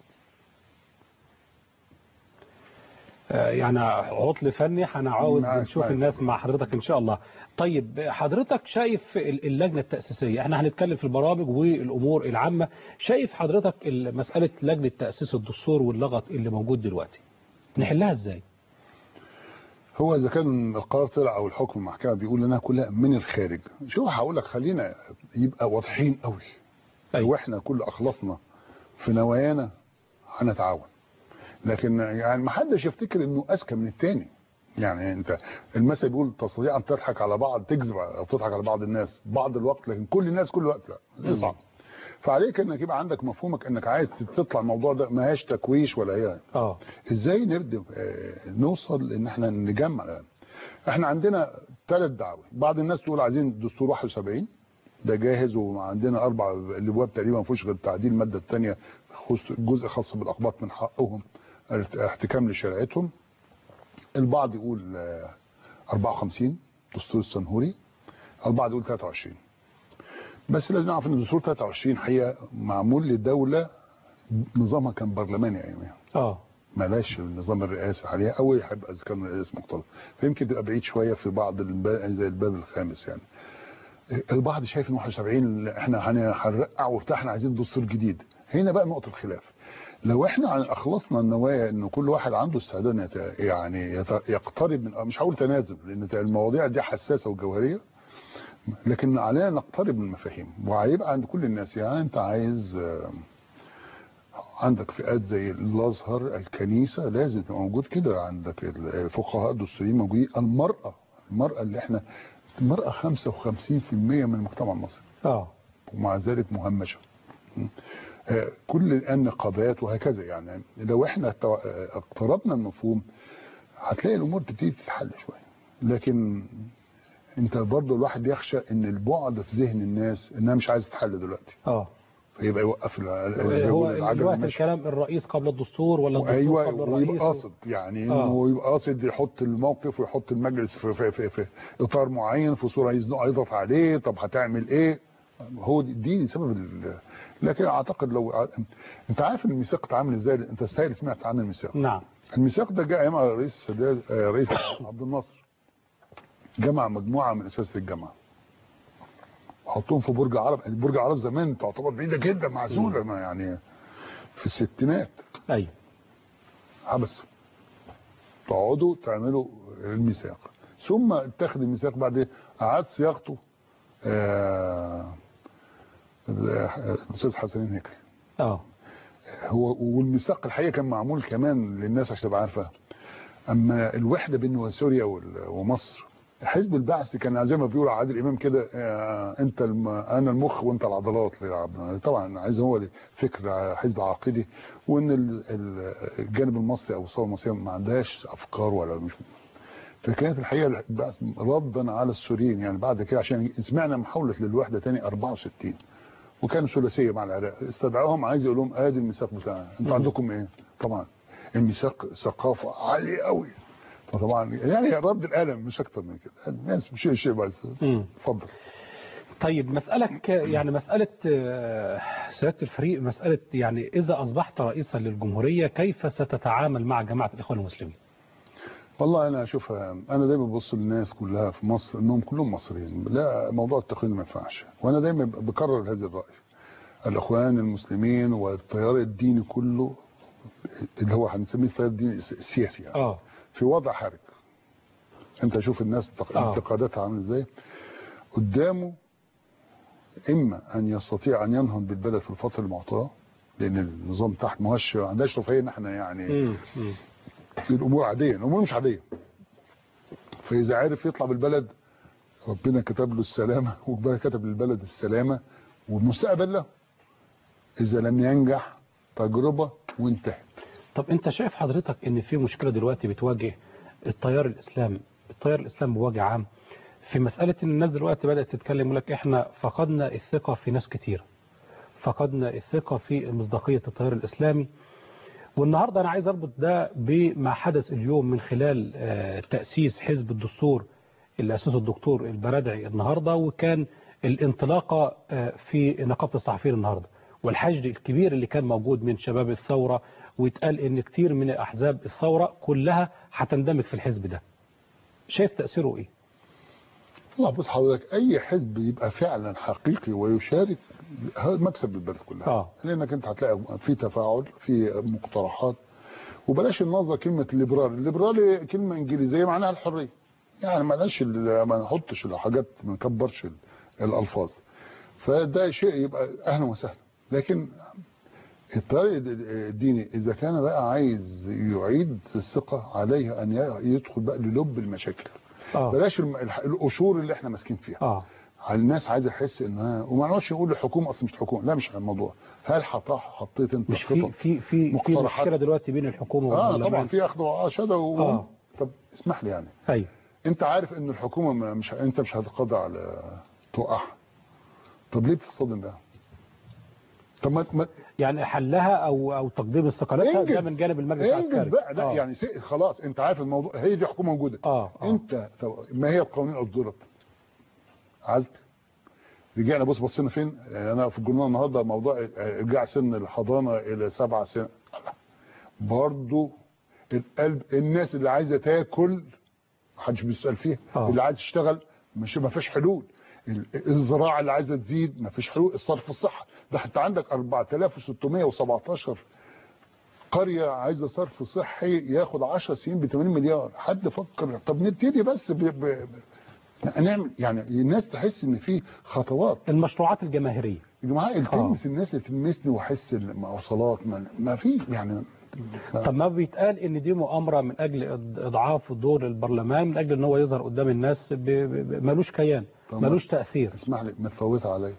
آه، يعني عطل فني هنعاوز معاك- نشوف معاك. الناس مع حضرتك ان شاء الله طيب حضرتك شايف ال- اللجنة التأسيسية احنا هنتكلم في البرامج والامور العامة شايف حضرتك ال- مسألة لجنة تأسيس الدستور واللغط اللي موجود دلوقتي نحلها ازاي هو اذا كان القرار طلع او الحكم المحكمه بيقول انها كلها من الخارج شوف هقول لك خلينا يبقى واضحين قوي لو احنا كل اخلصنا في نوايانا هنتعاون لكن يعني ما حدش يفتكر انه اذكى من التاني يعني انت المثل بيقول تستطيع ان تضحك على بعض تكذب او تضحك على بعض الناس بعض الوقت لكن كل الناس كل وقت لا ده صعب فعليك انك يبقى عندك مفهومك انك عايز تطلع الموضوع ده ما هياش تكويش ولا هي اه ازاي نبدا آه، نوصل ان احنا نجمع احنا عندنا ثلاث دعوة بعض الناس تقول عايزين دستور 71 ده جاهز وعندنا اربع الابواب تقريبا ما فيهوش غير تعديل الماده الثانيه جزء خاص بالاقباط من حقهم احتكام لشريعتهم البعض يقول آه، 54 دستور السنهوري البعض يقول 23 بس لازم نعرف ان دستور 23 حقيقه معمول لدوله نظامها كان برلماني ايامها اه ملاش النظام الرئاسي حاليا او يحب اذا كان رئيس مختلط فيمكن تبقى بعيد شويه في بعض الباب زي الباب الخامس يعني البعض شايف ان 71 احنا هن- هنرقع وبتاع احنا عايزين دستور جديد هنا بقى نقطه الخلاف لو احنا عن- اخلصنا النوايا ان كل واحد عنده استعداد إنه يت- يعني يت- يقترب من مش هقول تنازل لان المواضيع دي حساسه وجوهريه لكن علينا نقترب من المفاهيم وهيبقى عند كل الناس يعني انت عايز آه، عندك فئات زي الازهر الكنيسه لازم تبقى موجود كده عندك الفقهاء الدستوريين موجودين المراه المراه اللي احنا المراه 55% من المجتمع المصري اه ومع ذلك مهمشه م. آه، كل الان نقابات وهكذا يعني لو احنا تو- آه، اقتربنا المفهوم هتلاقي الامور تبتدي تتحل شويه لكن انت برضه الواحد يخشى ان البعد في ذهن الناس انها مش عايزه تتحل دلوقتي اه فيبقى يوقف ال- هو العجل دلوقتي ماشي. الكلام الرئيس قبل الدستور ولا الدستور ايوه قبل الرئيس ويبقى قاصد يعني انه آه. يبقى قاصد يحط الموقف ويحط المجلس في, في, في, في اطار معين في صوره يزنق يضغط عليه طب هتعمل ايه هو دي, دي سبب ال- لكن اعتقد لو ع- انت عارف الميثاق اتعامل ازاي انت استاهل سمعت عن الميثاق نعم الميثاق ده جاء ايام رئيس السادات آه، رئيس عبد الناصر جمع مجموعه من اساتذه الجامعه وحطهم في برج عرب برج عرب زمان تعتبر بعيده جدا معزوله ما يعني في الستينات ايوه عبس تقعدوا تعملوا الميثاق ثم اتخذ الميثاق بعد اعاد صياغته آه، الاستاذ حسنين هيكل اه هو والميثاق الحقيقه كان معمول كمان للناس عشان تبقى عارفه اما الوحده بين سوريا وال- ومصر حزب البعث كان زي ما بيقول عادل امام كده آه، انت الم... انا المخ وانت العضلات للعب- طبعا عايز هو فكر حزب عقيدي وان ال- ال- الجانب المصري او الثوره المصريه ما عندهاش افكار ولا مش فكانت الحقيقه البعث ردا على السوريين يعني بعد كده عشان سمعنا محاوله للوحده تاني 64 وكانوا ثلاثيه مع العراق استدعاهم عايز يقول لهم ادي الميثاق بتاعنا انتوا عندكم ايه؟ طبعا الميثاق ثقافه عاليه قوي فطبعا يعني رد القلم مش اكتر من كده الناس مش شيء بس مم. اتفضل طيب مسألة ك- يعني مسألة آه، سيادة الفريق مسألة يعني إذا أصبحت رئيسا للجمهورية كيف ستتعامل مع جماعة الإخوان المسلمين؟ والله انا اشوفها انا دايما ببص للناس كلها في مصر انهم كلهم مصريين لا موضوع التقييم ما ينفعش وانا دايما بكرر هذا الراي الاخوان المسلمين والتيار الديني كله اللي هو هنسميه التيار الديني الس- السياسي يعني اه في وضع حرج انت شوف الناس تق- آه. انتقاداتها عامله ازاي قدامه اما ان يستطيع ان ينهض بالبلد في الفتره المعطاه لان النظام تحت ما هوش ما عندناش رفاهيه ان احنا يعني مم. مم. الامور عاديه الامور مش عاديه فاذا عرف يطلع بالبلد ربنا كتب له السلامه وربنا كتب للبلد السلامه والمستقبل له اذا لم ينجح تجربه وانتهت طب أنت شايف حضرتك إن في مشكلة دلوقتي بتواجه التيار الإسلامي التيار الإسلامي بوجه عام في مسألة إن الناس دلوقتي بدأت تتكلم يقول لك إحنا فقدنا الثقة في ناس كتير فقدنا الثقة في مصداقية التيار الإسلامي والنهاردة أنا عايز أربط ده بما حدث اليوم من خلال آه، تأسيس حزب الدستور اللي أسسه الدكتور البرادعي النهاردة وكان الانطلاقة آه، في نقابة الصحفيين النهاردة والحشد الكبير اللي كان موجود من شباب الثورة ويتقال إن كتير من أحزاب الثورة كلها هتندمج في الحزب ده شايف تأثيره إيه؟ والله بص حضرتك اي حزب يبقى فعلا حقيقي ويشارك هذا مكسب للبلد كلها آه. لانك انت هتلاقي في تفاعل في مقترحات وبلاش النظره كلمه الليبرالي الليبرالي كلمه انجليزيه معناها الحريه يعني مالهاش ال- ما نحطش الحاجات ما نكبرش ال- الالفاظ فده شيء يبقى اهلا وسهلا لكن التيار الديني اذا كان بقى عايز يعيد الثقه عليه ان يدخل بقى للب المشاكل آه. بلاش الم- الح- القشور اللي احنا ماسكين فيها اه الناس عايزه تحس انها وما نقعدش نقول الحكومه اصل مش الحكومه لا مش على الموضوع هل حط- حطيت انت مش في خطط في في في مقترحات؟ مشكله دلوقتي بين الحكومه اه والبرلمان طبعا في اخذ وعشده و... آه. طب اسمح لي يعني ايوه انت عارف ان الحكومه ما مش انت مش هتقضي على توقعها طب ليه بتصطدم ده طب ما, ما يعني حلها او او تقديم استقالتها ده من جانب المجلس انجز العسكري بقى لا آه. يعني سي- خلاص انت عارف الموضوع هي دي حكومه موجوده اه آه. انت طب ما هي القوانين اصدرت عزل رجعنا بص بصينا فين يعني انا في الجورنال النهارده موضوع ارجاع سن الحضانه الى سبع سنين برضو القلب الناس اللي عايزه تاكل محدش بيسال فيها آه. اللي عايز يشتغل مش ما فيش حلول ال- الزراعه اللي عايزه تزيد ما فيش حلول الصرف الصحي ده حتى عندك 4617 قريه عايزه صرف صحي ياخد 10 سنين ب 80 مليار حد فكر طب نبتدي بس ب... ب... ب... نعمل يعني الناس تحس ان في خطوات المشروعات الجماهيريه يا جماعه اللي تلمس الناس اللي تلمسني واحس المواصلات ما, ما في يعني ما طب ما بيتقال ان دي مؤامره من اجل إض- اضعاف دور البرلمان من اجل ان هو يظهر قدام الناس ب- ب- ب- ملوش كيان طب ملوش تاثير اسمح لي ما تفوتها عليا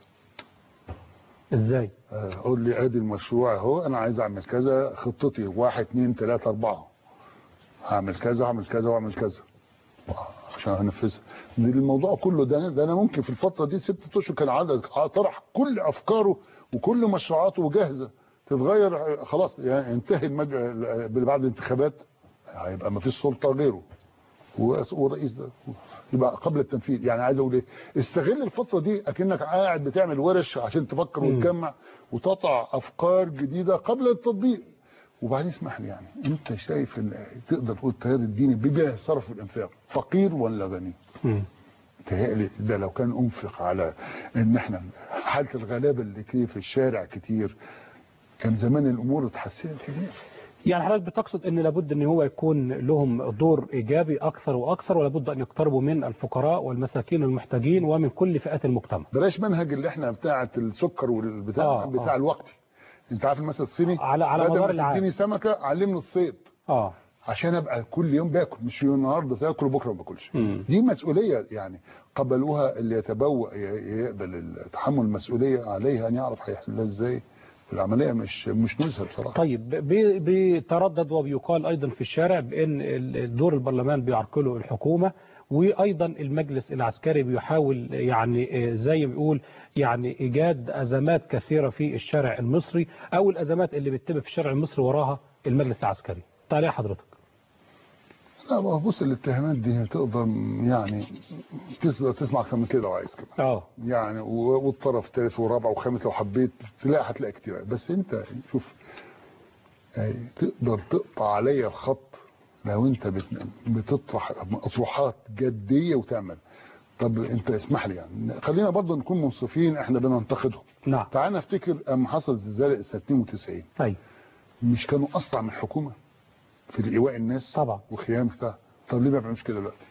ازاي آه، قول لي ادي المشروع اهو انا عايز اعمل كذا خطتي واحد اتنين تلاته اربعه هعمل كذا هعمل كذا واعمل كذا عشان انفذها دي الموضوع كله ده ده انا ممكن في الفتره دي ست اشهر كان عدد طرح كل افكاره وكل مشروعاته جاهزه تتغير آه، خلاص يعني انتهي المج... ال- بعد الانتخابات هيبقى ما فيش سلطه غيره ورئيس- والرئيس ده يبقى قبل التنفيذ يعني عايز اقول ايه استغل الفتره دي اكنك قاعد بتعمل ورش عشان تفكر مم. وتجمع وتقطع افكار جديده قبل التطبيق وبعدين اسمح لي يعني انت شايف ان تقدر تقول التيار الديني بما صرف الانفاق فقير ولا غني؟ مم. تهيألي ده لو كان انفق على ان احنا حاله الغلابه اللي كي في الشارع كتير كان زمان الامور اتحسنت كتير يعني حضرتك بتقصد ان لابد ان هو يكون لهم دور ايجابي اكثر واكثر ولابد ان يقتربوا من الفقراء والمساكين والمحتاجين ومن كل فئات المجتمع بلاش منهج اللي احنا بتاعه السكر والبتاع آه، آه بتاع آه. الوقتي انت عارف المثل الصيني على على بدل مدار ما العام تديني سمكه علمني الصيد اه عشان ابقى كل يوم باكل مش النهارده تاكل وبكره ما باكلش مم. دي مسؤوليه يعني قبلوها اللي يتبوأ ي- يقبل تحمل المسؤوليه عليها ان يعرف هيحلها ازاي العمليه مش مش نزهه بصراحه طيب بي- بيتردد وبيقال ايضا في الشارع بان ال- دور البرلمان بيعرقله الحكومه وايضا المجلس العسكري بيحاول يعني آه، زي ما بيقول يعني ايجاد ازمات كثيره في الشارع المصري او الازمات اللي بتتم في الشارع المصري وراها المجلس العسكري تعالى حضرتك لا ما هو بص الاتهامات دي تقدر يعني تقدر تسمع اكتر من كده لو عايز كمان اه يعني و- والطرف الثالث والرابع والخامس لو حبيت تلاقي هتلاقي كتير بس انت شوف يعني تقدر تقطع عليا الخط لو انت بت- بتطرح اطروحات جديه وتعمل طب انت اسمح لي يعني خلينا برضه نكون منصفين احنا بننتقدهم نعم تعال نفتكر اما حصل زلزال سنه 92 ايوه مش كانوا اسرع من الحكومه في الايواء الناس طبعا وخيام بتاع طب ليه ما بيعملوش كده دلوقتي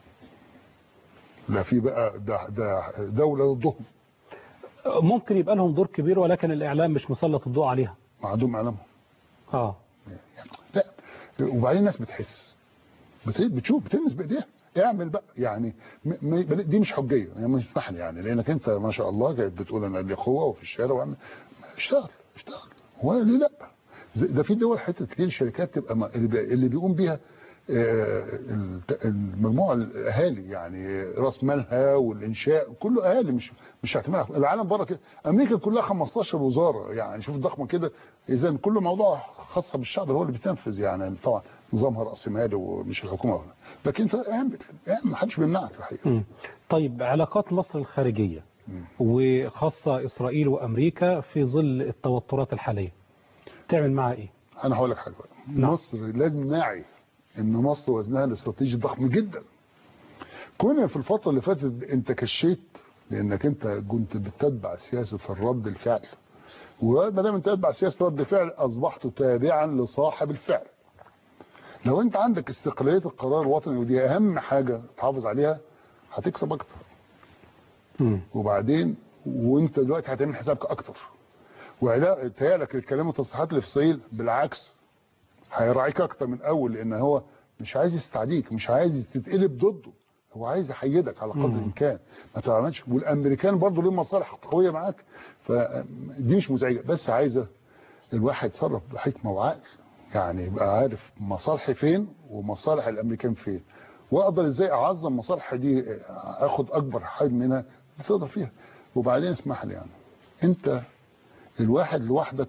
لا في بقى ده ده دوله ضدهم ممكن يبقى لهم دور كبير ولكن الاعلام مش مسلط الضوء عليها معدوم اعلامهم اه لا وبعدين الناس بتحس بت- بتشوف بتلمس بايديها اعمل بقى يعني م- م- دي مش حجيه يعني مش اسمح لي يعني لانك انت ما شاء الله قاعد بتقول انا لي قوه وفي الشارع وعمل اشتغل اشتغل هو ليه لا زي- ده في دول حته كتير شركات تبقى ما- اللي, بي- اللي بيقوم بيها آه، الت- المجموعه الاهالي يعني راس مالها والانشاء كله اهالي مش مش اعتماد على- العالم بره كده امريكا كلها 15 وزاره يعني شوف ضخمه كده اذا كل موضوع خاصه بالشعب هو اللي بيتنفذ يعني طبعا نظامها راسمالي ومش الحكومه لكن انت اعمل اعمل ما حدش بيمنعك الحقيقه مم. طيب علاقات مصر الخارجيه مم. وخاصه اسرائيل وامريكا في ظل التوترات الحاليه تعمل معها ايه انا هقول لك حاجه بقى. نعم. مصر لازم نعي ان مصر وزنها الاستراتيجي ضخم جدا كون في الفتره اللي فاتت انت كشيت لانك انت كنت بتتبع سياسه الرد الفعل وما دام انت تتبع سياسه رد الفعل اصبحت تابعا لصاحب الفعل لو انت عندك استقلاليه القرار الوطني ودي اهم حاجه تحافظ عليها هتكسب اكتر مم. وبعدين وانت دلوقتي هتعمل حسابك اكتر وعلا تهيألك الكلام التصريحات اللي في اسرائيل بالعكس هيراعيك اكتر من اول لان هو مش عايز يستعديك مش عايز تتقلب ضده هو عايز يحيدك على قدر مم. الامكان ما تعملش والامريكان برضه لهم مصالح قويه معاك فدي مش مزعجه بس عايزه الواحد يتصرف بحكمه وعقل يعني يبقى عارف مصالحي فين ومصالح الامريكان فين واقدر ازاي اعظم مصالحي دي اخد اكبر حجم منها تقدر فيها وبعدين اسمح لي يعني انت الواحد لوحدك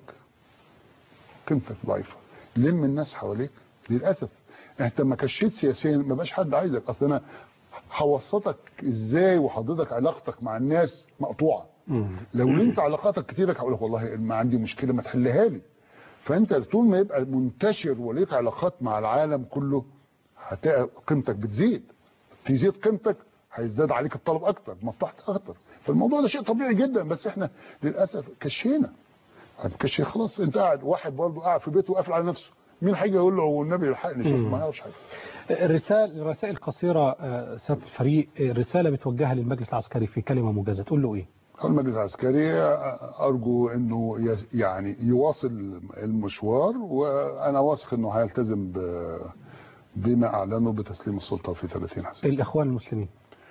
قيمتك ضعيفه لم الناس حواليك للاسف انت ما كشيت سياسيا ما بقاش حد عايزك اصل انا هوسطك ازاي وحضرتك علاقتك مع الناس مقطوعه لو انت علاقاتك كتيرة هقول لك والله ما عندي مشكله ما تحلها لي فانت طول ما يبقى منتشر وليك علاقات مع العالم كله هتلاقي قيمتك بتزيد تزيد قيمتك هيزداد عليك الطلب اكتر مصلحتك اكتر فالموضوع ده شيء طبيعي جدا بس احنا للاسف كشينا هتكشي خلاص انت قاعد واحد برضه قاعد في بيته وقافل على نفسه مين هيجي يقول له والنبي الحقني شوف مم. ما يعرفش حاجه الرسالة رسائل قصيرة آه، سيادة الفريق آه، رسالة بتوجهها للمجلس العسكري في كلمة موجزة تقول له ايه المجلس العسكري ارجو انه ي- يعني يواصل المشوار وانا واثق انه هيلتزم ب- بما اعلنه بتسليم السلطه في 30 حسن الإخوان المسلمين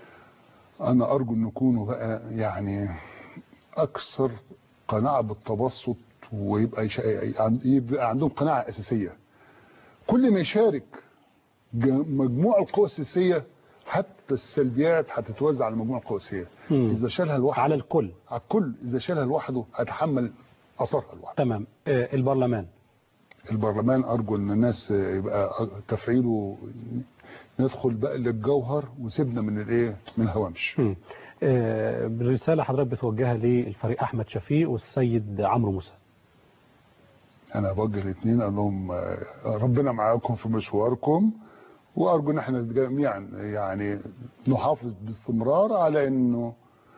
انا ارجو ان يكونوا بقى يعني اكثر قناعه بالتبسط ويبقى يش- يبقى عندهم قناعه اساسيه كل ما يشارك ج- مجموع القوى السياسيه حتى السلبيات هتتوزع على مجموع القوى السياسيه مم. اذا شالها لوحده على الكل على الكل اذا شالها لوحده هتحمل اثرها لوحده تمام آه، البرلمان البرلمان ارجو ان الناس يبقى تفعيله ندخل بقى للجوهر وسيبنا من الايه من الهوامش مم. آه، بالرسالة حضرتك بتوجهها للفريق أحمد شفيق والسيد عمرو موسى انا بوجه الاثنين اقول لهم آه، ربنا معاكم في مشواركم وارجو ان احنا جميعا يعني نحافظ باستمرار على انه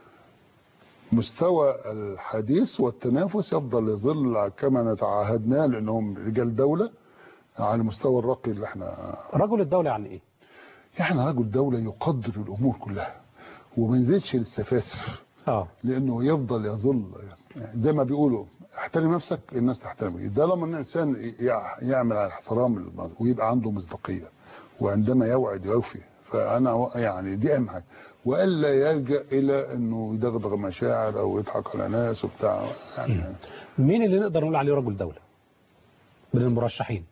مستوى الحديث والتنافس يفضل يظل كما نتعاهدنا لانهم رجال دوله على مستوى الرقي اللي احنا رجل الدولة يعني ايه احنا رجل دوله يقدر الامور كلها وما ينزلش للسفاسف اه لانه يفضل يظل يعني زي ما بيقولوا احترم نفسك الناس تحترمك ده لما الانسان يع- يعمل على احترام الم- ويبقى عنده مصداقيه وعندما يوعد يوفي فانا و- يعني دي اهم حاجه والا يلجا الى انه يدغدغ مشاعر او يضحك على ناس وبتاع يعني مين اللي نقدر نقول عليه رجل دولة من المرشحين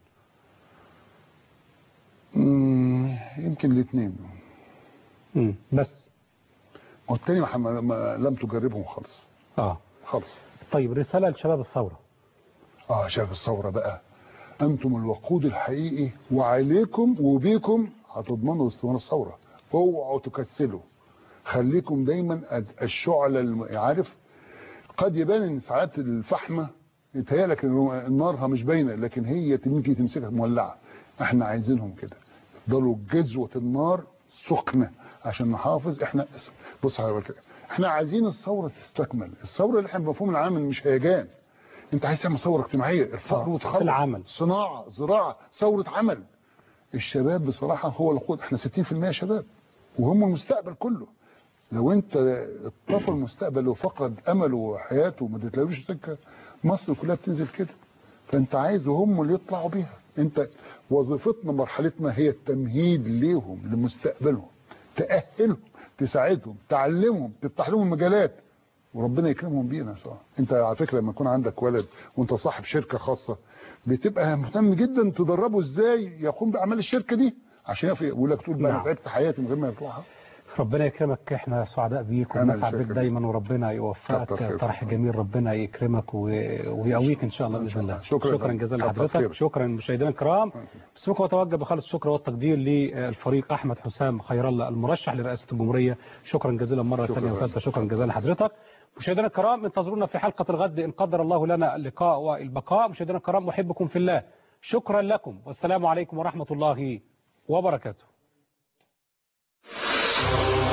مم، يمكن الاثنين مم. بس والتاني ما- ما ما- لم تجربهم خالص اه خالص طيب رسالة لشباب الثورة اه شاف الثوره بقى انتم الوقود الحقيقي وعليكم وبيكم هتضمنوا استمرار الثوره اوعوا تكسلوا خليكم دايما الشعله الم- عارف قد يبان ان ساعات الفحمه يتهيألك ان النارها مش باينه لكن هي تمكي تمسكها مولعه احنا عايزينهم كده يفضلوا جزوه النار سخنه عشان نحافظ احنا بص على بالك احنا عايزين الثوره تستكمل الثوره اللي احنا بمفهوم العام مش هيجان انت عايز تعمل ثوره اجتماعيه الفقر وتخلص العمل. صناعه زراعه ثوره عمل الشباب بصراحه هو الوقود احنا 60% شباب وهم المستقبل كله لو انت الطفل المستقبل وفقد امله وحياته وما تتلاقوش سكه مصر كلها بتنزل كده فانت عايز هم اللي يطلعوا بيها انت وظيفتنا مرحلتنا هي التمهيد ليهم لمستقبلهم تاهلهم تساعدهم تعلمهم تفتح لهم المجالات وربنا يكرمهم بينا ان شاء الله انت على فكره لما يكون عندك ولد وانت صاحب شركه خاصه بتبقى مهتم جدا تدربه ازاي يقوم باعمال الشركه دي عشان يقف يقول لك تقول بقى انا نعم. تعبت حياتي من غير ما يطلعها ربنا يكرمك احنا سعداء بيك أنا ونسعد اللي بك شاكر دايما وربنا كتر يوفقك خيرك. طرح جميل ربنا يكرمك و- ويقويك ان شاء الله باذن الله شكرا. شكرا جزيلا كتر لحضرتك خيرك. شكرا مشاهدينا الكرام باسمكم وتوجه بخالص الشكر والتقدير للفريق احمد حسام خير الله المرشح لرئاسه الجمهوريه شكرا جزيلا مره شكرا. ثانيه وثالثه شكرا جزيلا لحضرتك مشاهدينا الكرام انتظرونا في حلقه الغد ان قدر الله لنا اللقاء والبقاء مشاهدينا الكرام احبكم في الله شكرا لكم والسلام عليكم ورحمه الله وبركاته